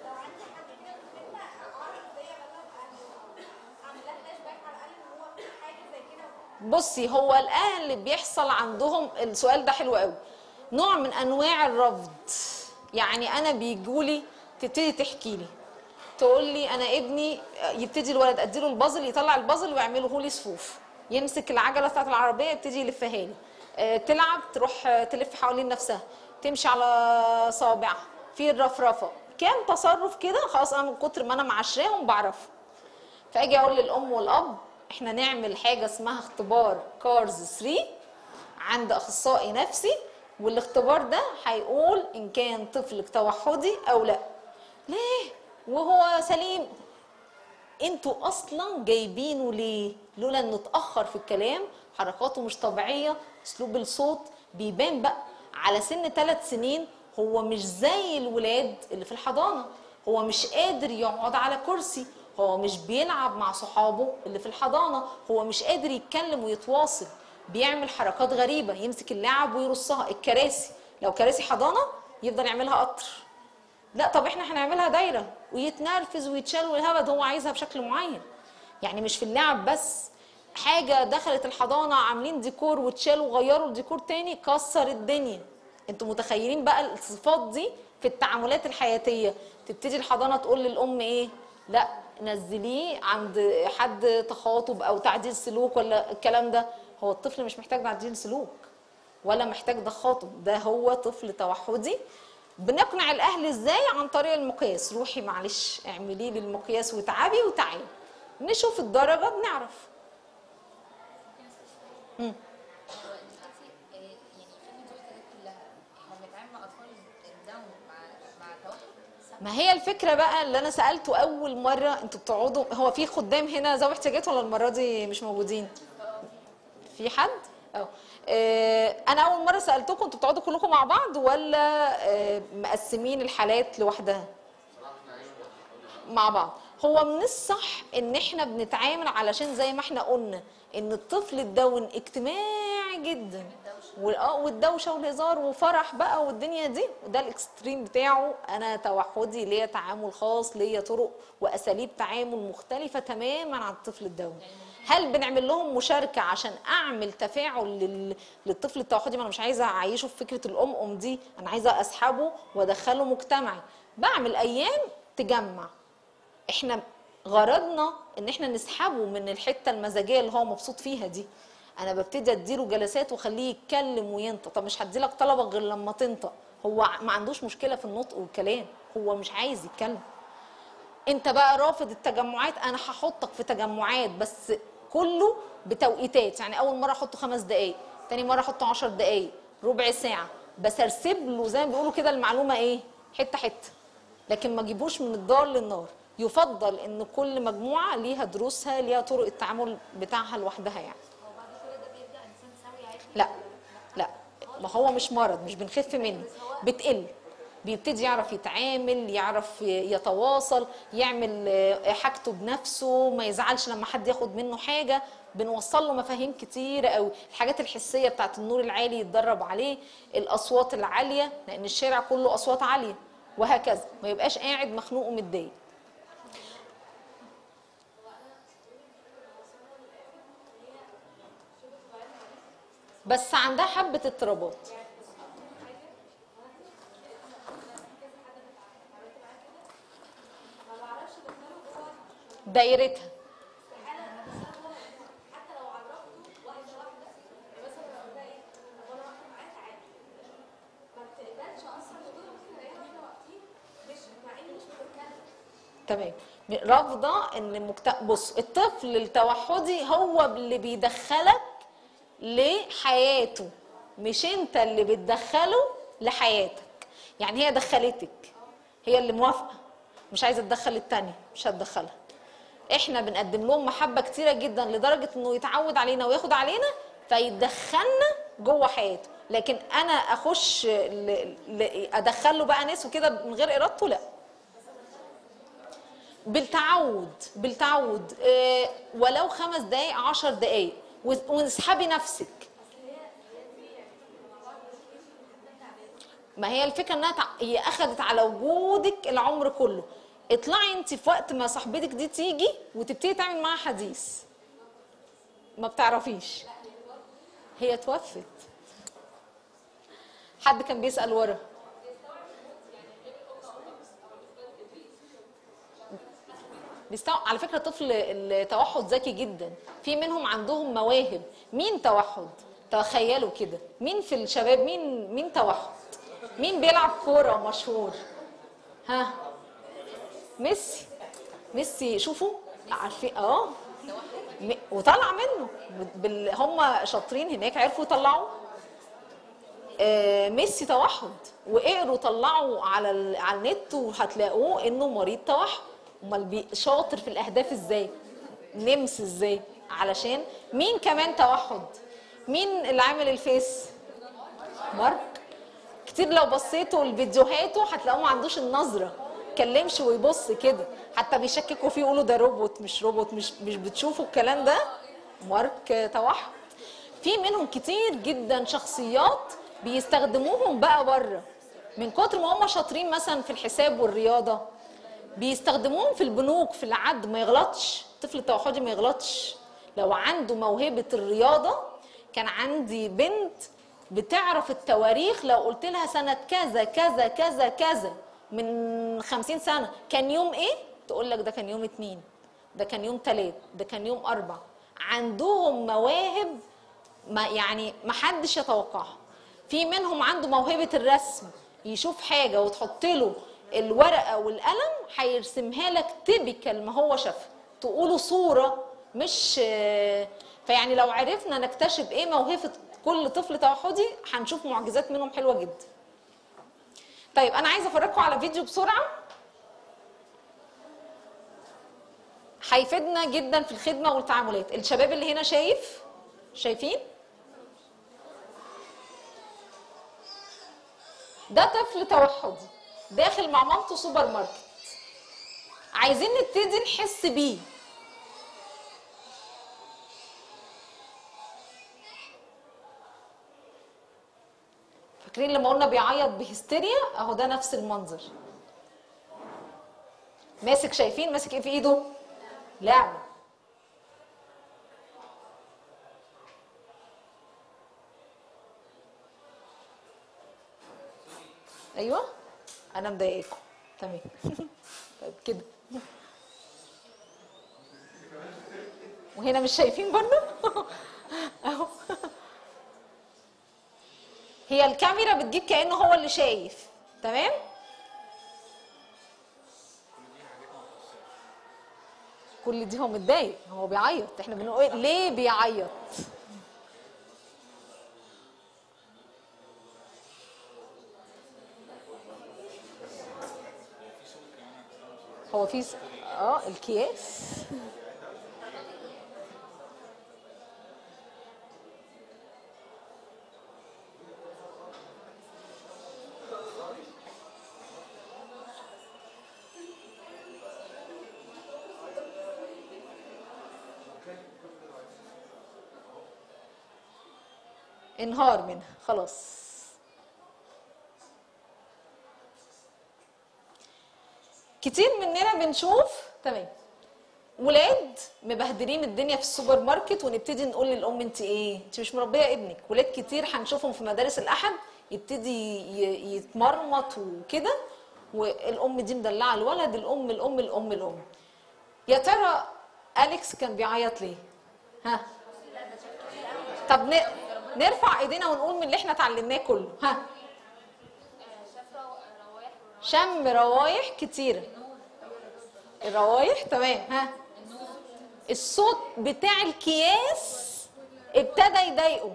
بصي هو الاهل بيحصل عندهم السؤال ده حلو قوي نوع من انواع الرفض يعني انا بيجولي تبتدي تحكي لي تقول لي انا ابني يبتدي الولد اديله البازل يطلع البازل ويعمله لي صفوف يمسك العجله بتاعت العربيه يبتدي يلفها لي آه، تلعب تروح آه، تلف حوالين نفسها تمشي على صوابعها في الرفرفه كام تصرف كده خلاص انا من كتر ما انا معشراهم بعرفه فاجي اقول للام والاب احنا نعمل حاجه اسمها اختبار كارز 3 عند اخصائي نفسي والاختبار ده هيقول ان كان طفلك توحدي او لا ليه وهو سليم انتوا اصلا جايبينه ليه لولا انه اتاخر في الكلام حركاته مش طبيعيه اسلوب الصوت بيبان بقى على سن ثلاث سنين هو مش زي الولاد اللي في الحضانه هو مش قادر يقعد على كرسي هو مش بيلعب مع صحابه اللي في الحضانه هو مش قادر يتكلم ويتواصل بيعمل حركات غريبه يمسك اللعب ويرصها الكراسي لو كراسي حضانه يفضل يعملها قطر لا طب احنا هنعملها دايره ويتنرفز ويتشال والهبد هو عايزها بشكل معين يعني مش في اللعب بس حاجه دخلت الحضانه عاملين ديكور واتشالوا وغيروا الديكور تاني كسر الدنيا انتوا متخيلين بقى الصفات دي في التعاملات الحياتيه تبتدي الحضانه تقول للام ايه لا نزليه عند حد تخاطب او تعديل سلوك ولا الكلام ده هو الطفل مش محتاج تعديل سلوك ولا محتاج تخاطب ده هو طفل توحدي بنقنع الاهل ازاي عن طريق المقياس روحي معلش اعملي لي المقياس وتعبي وتعالي نشوف الدرجه بنعرف هو دلوقتي آه، يعني في الفيديوهات دي كلها احنا بنتعامل مع اطفال الداون مع مع التوحد صح؟ ما هي الفكره بقى اللي انا سالته اول مره انتوا بتقعدوا هو في خدام هنا ذوي احتياجات ولا المره دي مش موجودين في حد اه آه، انا اول مره سالتكم انتوا بتقعدوا كلكم مع بعض ولا آه، مقسمين الحالات لوحدها مع بعض هو من الصح ان احنا بنتعامل علشان زي ما احنا قلنا ان الطفل الدون اجتماعي جدا واه والدوشه والهزار وفرح بقى والدنيا دي وده الاكستريم بتاعه انا توحدي ليا تعامل خاص ليا طرق واساليب تعامل مختلفه تماما عن الطفل الدوني هل بنعمل لهم مشاركه عشان اعمل تفاعل لل... للطفل التوحدي ما انا مش عايزه اعيشه في فكره الام ام دي انا عايزه اسحبه وادخله مجتمعي بعمل ايام تجمع احنا غرضنا ان احنا نسحبه من الحته المزاجيه اللي هو مبسوط فيها دي انا ببتدي اديله جلسات واخليه يتكلم وينطق طب مش هديلك طلبك غير لما تنطق هو ما عندوش مشكله في النطق والكلام هو مش عايز يتكلم انت بقى رافض التجمعات انا هحطك في تجمعات بس كله بتوقيتات يعني اول مره احطه خمس دقائق تاني مره احطه عشر دقائق ربع ساعه بس ارسب له زي ما بيقولوا كده المعلومه ايه حته حته لكن ما جيبوش من الدار للنار يفضل ان كل مجموعه ليها دروسها ليها طرق التعامل بتاعها لوحدها يعني هو بعد كل ده بيرجع انسان سوي عادي لا لا ما هو مش مرض مش بنخف منه بتقل بيبتدي يعرف يتعامل يعرف يتواصل يعمل آه، حاجته بنفسه ما يزعلش لما حد ياخد منه حاجه بنوصل له مفاهيم كتير قوي الحاجات الحسيه بتاعت النور العالي يتدرب عليه الاصوات العاليه لان الشارع كله اصوات عاليه وهكذا ما يبقاش قاعد مخنوق ومتضايق بس عندها حبه اضطرابات دايرتها تمام رافضه ان مكت... بص الطفل التوحدي هو اللي بيدخلك لحياته مش انت اللي بتدخله لحياتك يعني هي دخلتك هي اللي موافقه مش عايزه تدخل التانية مش هتدخلها احنا بنقدم لهم محبه كتيره جدا لدرجه انه يتعود علينا وياخد علينا فيدخلنا جوه حياته لكن انا اخش ل... ل... ادخله بقى ناس وكده من غير ارادته لا بالتعود بالتعود إيه ولو خمس دقايق عشر دقايق و- واسحبي نفسك ما هي الفكره انها تع... هي اخذت على وجودك العمر كله اطلعي انت في وقت ما صاحبتك دي تيجي وتبتدي تعمل معاها حديث ما بتعرفيش هي توفت حد كان بيسال ورا بيستوعب على فكره طفل التوحد ذكي جدا في منهم عندهم مواهب مين توحد تخيلوا كده مين في الشباب مين مين توحد مين بيلعب كوره مشهور ها ميسي ميسي شوفوا عارفين اه م- وطلع منه بال... هم شاطرين هناك عرفوا يطلعوا آه، ميسي توحد وقروا طلعوا على ال... على النت وهتلاقوه انه مريض توحد امال بي- شاطر في الاهداف ازاي نمس ازاي علشان مين كمان توحد مين اللي عامل الفيس مارك كتير لو بصيتوا لفيديوهاته هتلاقوه ما عندوش النظره يتكلمش ويبص كده حتى بيشككوا فيه يقولوا ده روبوت مش روبوت مش مش بتشوفوا الكلام ده مارك توحد في منهم كتير جدا شخصيات بيستخدموهم بقى بره من كتر ما هم شاطرين مثلا في الحساب والرياضه بيستخدموهم في البنوك في العد ما يغلطش الطفل التوحدي ما يغلطش لو عنده موهبه الرياضه كان عندي بنت بتعرف التواريخ لو قلت لها سنه كذا كذا كذا كذا من خمسين سنه كان يوم ايه تقول لك ده كان يوم اتنين ده كان يوم تلات ده كان يوم اربع عندهم مواهب ما يعني ما حدش يتوقعها في منهم عنده موهبه الرسم يشوف حاجه وتحط له الورقه والقلم هيرسمها لك تيبيكال ما هو شافها تقولوا صوره مش فيعني لو عرفنا نكتشف ايه موهبه كل طفل توحدي هنشوف معجزات منهم حلوه جدا طيب انا عايزه افرجكم على فيديو بسرعه هيفيدنا جدا في الخدمه والتعاملات الشباب اللي هنا شايف شايفين ده طفل توحدي داخل مع مامته سوبر ماركت عايزين نبتدي نحس بيه فاكرين لما قلنا بيعيط بهستيريا اهو ده نفس المنظر ماسك شايفين ماسك ايه في ايده لعبه ايوه انا مضايقاكم تمام طيب كده وهنا مش شايفين برضه اهو هي الكاميرا بتجيب كانه هو اللي شايف تمام كل دي هو متضايق هو بيعيط احنا بنقول ليه بيعيط هو في س... اه الكياس انهار منها خلاص كتير مننا بنشوف تمام ولاد مبهدلين الدنيا في السوبر ماركت ونبتدي نقول للام انت ايه انت مش مربيه ابنك ولاد كتير هنشوفهم في مدارس الاحد يبتدي ي- يتمرمط وكده والام دي مدلعه الولد الام الام الام الام يا ترى اليكس كان بيعيط ليه ها طب ن- نرفع ايدينا ونقول من اللي احنا اتعلمناه كله ها شاف روايح شم روايح كتيرة الروايح تمام ها الصوت بتاع الكياس ابتدى يضايقه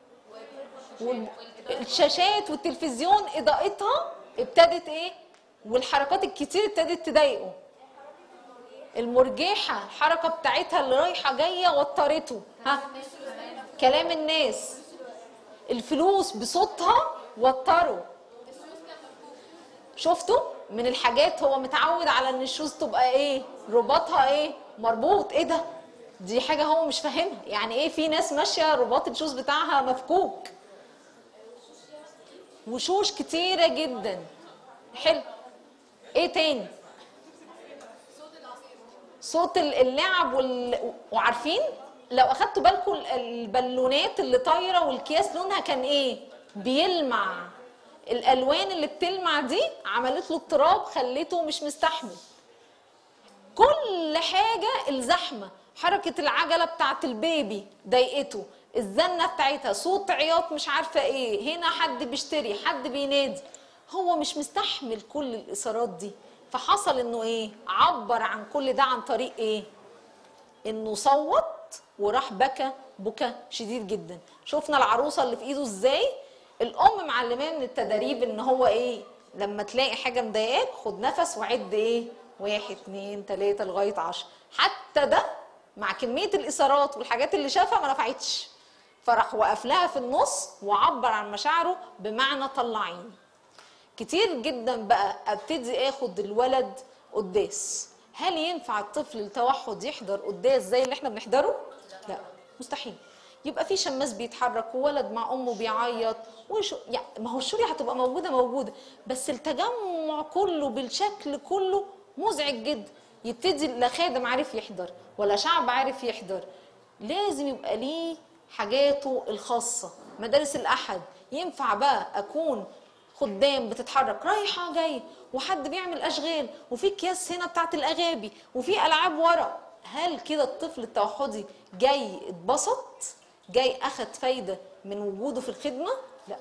والشاشات والتلفزيون اضاءتها ابتدت ايه والحركات الكتير ابتدت تضايقه المرجحة الحركة بتاعتها اللي رايحة جاية وترته ها كلام الناس الفلوس بصوتها وتره شفتوا من الحاجات هو متعود على ان الشوز تبقى ايه رباطها ايه مربوط ايه ده دي حاجه هو مش فاهمها يعني ايه في ناس ماشيه رباط الشوز بتاعها مفكوك وشوش كتيره جدا حلو ايه تاني صوت ال- اللعب وال... وعارفين لو اخدتوا بالكم ال- البالونات اللي طايره والكياس لونها كان ايه بيلمع الالوان اللي بتلمع دي عملت له اضطراب خليته مش مستحمل كل حاجه الزحمه حركه العجله بتاعت البيبي ضايقته الزنه بتاعتها صوت عياط مش عارفه ايه هنا حد بيشتري حد بينادي هو مش مستحمل كل الاثارات دي فحصل انه ايه عبر عن كل ده عن طريق ايه انه صوت وراح بكى بكى شديد جدا شفنا العروسه اللي في ايده ازاي الام معلماه من التدريب ان هو ايه لما تلاقي حاجه مضايقاك خد نفس وعد ايه واحد اتنين تلاته لغايه عشرة حتى ده مع كميه الاثارات والحاجات اللي شافها ما نفعتش فراح وقف لها في النص وعبر عن مشاعره بمعنى طلعيني كتير جدا بقى ابتدي اخد الولد قداس هل ينفع الطفل التوحد يحضر قداس زي اللي احنا بنحضره لا مستحيل يبقى في شماس بيتحرك وولد مع امه بيعيط وشو يعني ما هو الشوري هتبقى موجوده موجوده بس التجمع كله بالشكل كله مزعج جدا يبتدي لا خادم عارف يحضر ولا شعب عارف يحضر لازم يبقى ليه حاجاته الخاصه مدارس الاحد ينفع بقى اكون خدام بتتحرك رايحه جايه وحد بيعمل اشغال وفي اكياس هنا بتاعت الاغابي وفي العاب ورق هل كده الطفل التوحدي جاي اتبسط جاي اخد فايده من وجوده في الخدمه لا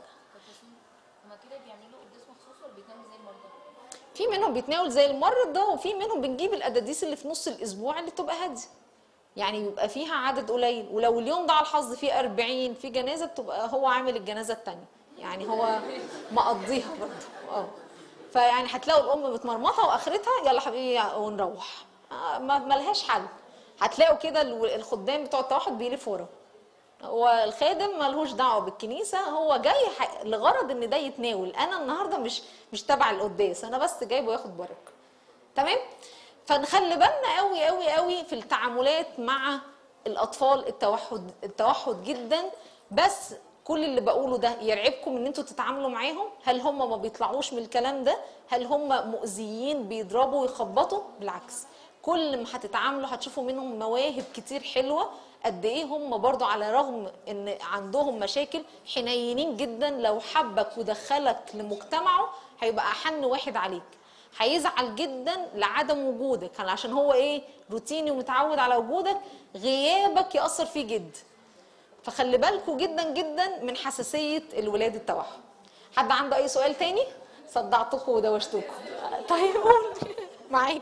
هما كده بيعملوا قداس مخصوص ولا بيتناموا زي المرضى؟ في منهم بيتناول زي المرض ده وفي منهم بنجيب الاداديس اللي في نص الاسبوع اللي بتبقى هاديه يعني بيبقى فيها عدد قليل ولو اليوم ده على الحظ فيه 40 في جنازه بتبقى هو عامل الجنازه الثانيه يعني هو مقضيها برضه اه فيعني هتلاقوا الام متمرمطه واخرتها يلا حبيبي ونروح آه، ما ملهاش حل هتلاقوا كده ال- الخدام بتوع التوحد بيلف ورا هو الخادم ملهوش دعوه بالكنيسه هو جاي ح- لغرض ان ده يتناول انا النهارده مش مش تبع القداس انا بس جايبه ياخد بركه تمام فنخلي بالنا قوي قوي قوي في التعاملات مع الاطفال التوحد التوحد جدا بس كل اللي بقوله ده يرعبكم ان انتوا تتعاملوا معاهم هل هم ما بيطلعوش من الكلام ده هل هم مؤذيين بيضربوا ويخبطوا بالعكس كل ما هتتعاملوا هتشوفوا منهم مواهب كتير حلوه قد ايه هم برضو على رغم ان عندهم مشاكل حنينين جدا لو حبك ودخلك لمجتمعه هيبقى احن واحد عليك هيزعل جدا لعدم وجودك كان عشان هو ايه روتيني ومتعود على وجودك غيابك ياثر فيه جدا فخلي بالكوا جدا جدا من حساسيه الولاد التوحد حد عنده اي سؤال تاني صدعتكم ودوشتكم طيب قول معاك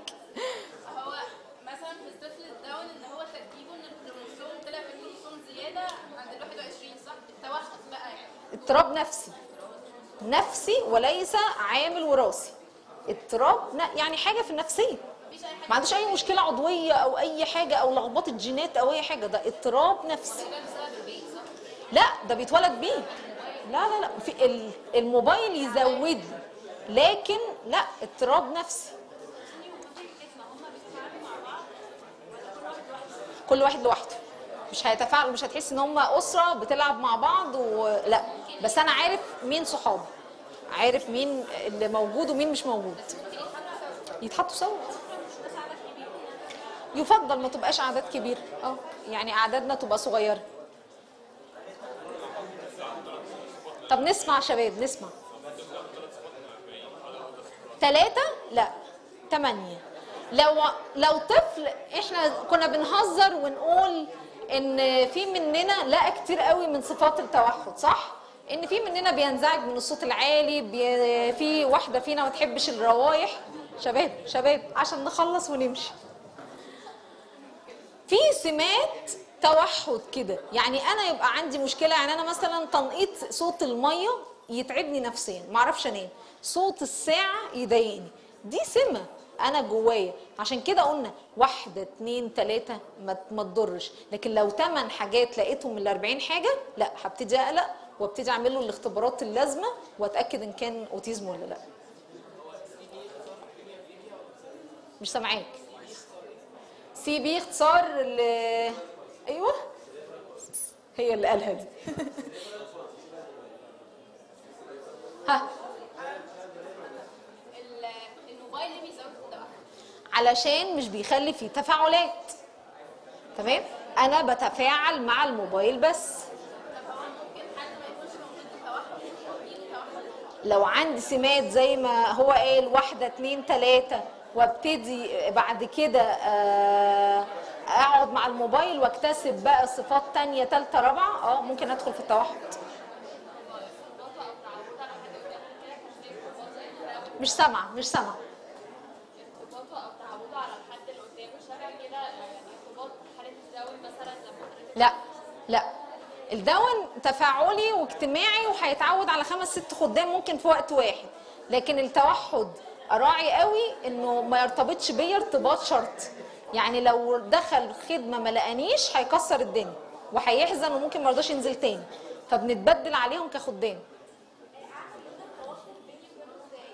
هو مثلا في الطفل الداون ان هو تركيبه ان الكروموسوم طلع في كروموسوم زياده عند ال 21 صح؟ التوحد بقى يعني اضطراب نفسي نفسي وليس عامل وراثي اضطراب ن- يعني حاجه في النفسيه مفيش اي حاجه ما عندوش اي مشكله عضويه او اي حاجه او لخبطه جينات او اي حاجه ده اضطراب نفسي ده بسبب البيت صح؟ لا ده بيتولد بيه لا لا لا في ال- الموبايل يزود لكن لا اضطراب نفسي كل واحد لوحده مش هيتفاعلوا مش هتحس ان هم اسره بتلعب مع بعض ولا بس انا عارف مين صحابي عارف مين اللي موجود ومين مش موجود يتحطوا سوا يفضل ما تبقاش اعداد كبيره اه يعني اعدادنا تبقى صغيره طب نسمع شباب نسمع ثلاثة لا ثمانية لو لو طفل احنا كنا بنهزر ونقول ان في مننا لا كتير قوي من صفات التوحد صح؟ ان في مننا بينزعج من الصوت العالي بي في واحدة فينا ما تحبش الروايح شباب شباب عشان نخلص ونمشي في سمات توحد كده يعني انا يبقى عندي مشكله يعني انا مثلا تنقيط صوت الميه يتعبني نفسيا ما اعرفش انام صوت الساعه يضايقني دي سمه انا جوايا عشان كده قلنا واحده اتنين تلاته ما ما تضرش لكن لو تمن حاجات لقيتهم من ال 40 حاجه لا هبتدي اقلق وابتدي اعمل له الاختبارات اللازمه واتاكد ان كان اوتيزم ولا لا مش سامعاك سي بي اختصار ال ايوه هي اللي قالها دي ها ال- الموبايل اللي بيزود التوحد علشان مش بيخلي فيه تفاعلات تمام انا بتفاعل مع الموبايل بس طب هو ممكن حد ما يكونش موجود التوحد يجي توحد لو عندي سمات زي ما هو قال واحدة اتنين تلاتة وابتدي بعد كده آه، اقعد مع الموبايل واكتسب بقى صفات تانية تالتة رابعة اه ممكن ادخل في التوحد مش سامعة مش سامعة ارتباطه او تعوده على الحد اللي قدامه شبه كده يعني ارتباط حاله الداون مثلا لما حضرتك لا لا الدون تفاعلي واجتماعي وهيتعود على خمس ست خدام ممكن في وقت واحد لكن التوحد اراعي قوي انه ما يرتبطش بيا ارتباط شرط يعني لو دخل خدمه ما لقانيش هيكسر الدنيا وهيحزن وممكن ما يرضاش ينزل تاني فبنتبدل عليهم كخدام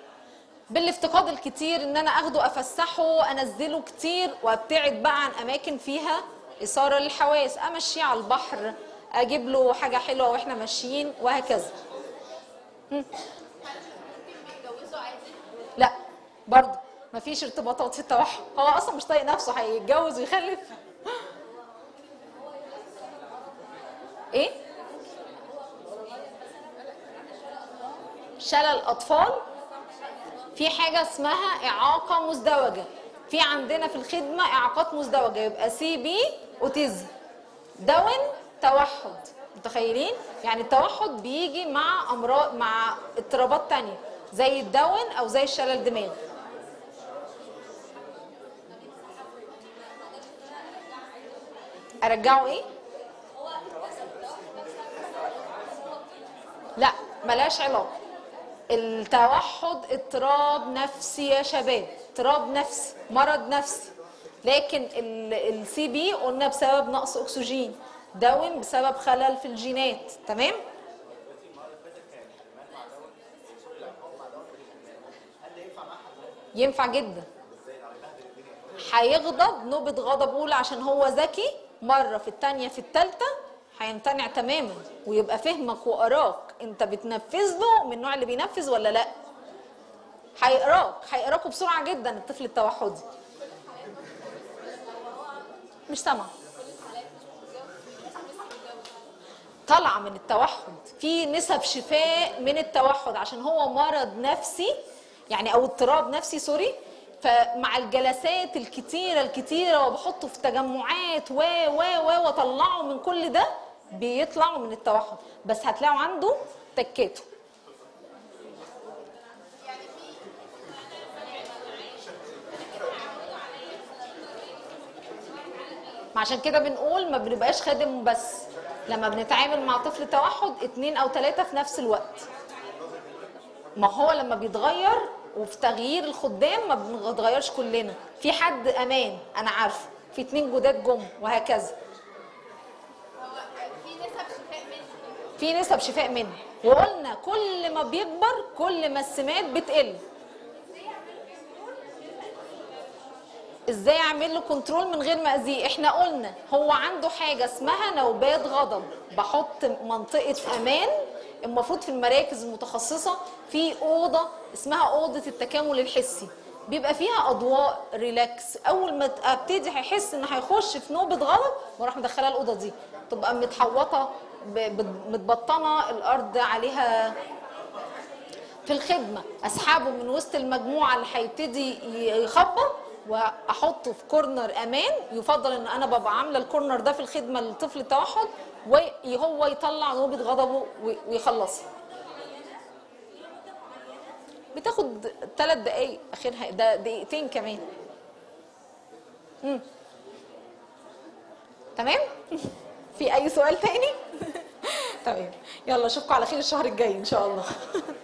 بالافتقاد الكتير ان انا اخده افسحه انزله كتير وابتعد بقى عن اماكن فيها اثاره للحواس امشيه على البحر اجيب له حاجه حلوه واحنا ماشيين وهكذا يتجوزوا عادي لا برضه مفيش ارتباطات في التوحد هو اصلا مش طايق نفسه هيتجوز ويخلف ايه شلل اطفال في حاجه اسمها اعاقه مزدوجه في عندنا في الخدمه اعاقات مزدوجه يبقى سي بي اوتيزم داون توحد متخيلين يعني التوحد بيجي مع امراض مع اضطرابات تانية زي الداون او زي الشلل الدماغي ارجعه ايه لا ملهاش علاقه التوحد اضطراب نفسي يا شباب اضطراب نفسي مرض نفسي لكن السي بي قلنا بسبب نقص اكسجين داون بسبب خلل في الجينات تمام ينفع جدا هيغضب نوبة غضب أولى عشان هو ذكي مرة في التانية في التالتة هيمتنع تماما ويبقى فهمك وقراك انت بتنفذ له من النوع اللي بينفذ ولا لا هيقراك هيقراكوا بسرعة جدا الطفل التوحدي مش سامع طالعة من التوحد في نسب شفاء من التوحد عشان هو مرض نفسي يعني او اضطراب نفسي سوري فمع الجلسات الكتيره الكتيره وبحطه في تجمعات و و و واطلعه من كل ده بيطلعوا من التوحد بس هتلاقوا عنده تكاته ما عشان كده بنقول ما بنبقاش خادم بس لما بنتعامل مع طفل توحد اتنين او تلاتة في نفس الوقت ما هو لما بيتغير وفي تغيير الخدام ما بنتغيرش كلنا في حد امان انا عارفه في اتنين جداد جم وهكذا هو في نسب شفاء منه في نسب شفاء منه وقلنا كل ما بيكبر كل ما السمات بتقل ازاي اعمل له كنترول من غير ما اذيه احنا قلنا هو عنده حاجه اسمها نوبات غضب بحط منطقه امان المفروض في المراكز المتخصصه في اوضه اسمها اوضه التكامل الحسي بيبقى فيها اضواء ريلاكس اول ما ابتدي هيحس ان هيخش في نوبه غضب واروح مدخلاه الاوضه دي تبقى متحوطه ب- ب- متبطنه الارض عليها في الخدمه اسحبه من وسط المجموعه اللي هيبتدي يخبط واحطه في كورنر امان يفضل ان انا ببقى عامله الكورنر ده في الخدمه للطفل التوحد وهو يطلع نوبه غضبه وي- ويخلصها بتاخد ثلاث دقايق اخرها ده دقيقتين كمان مم. تمام في اي سؤال تاني تمام يلا اشوفكم على خير الشهر الجاي ان شاء الله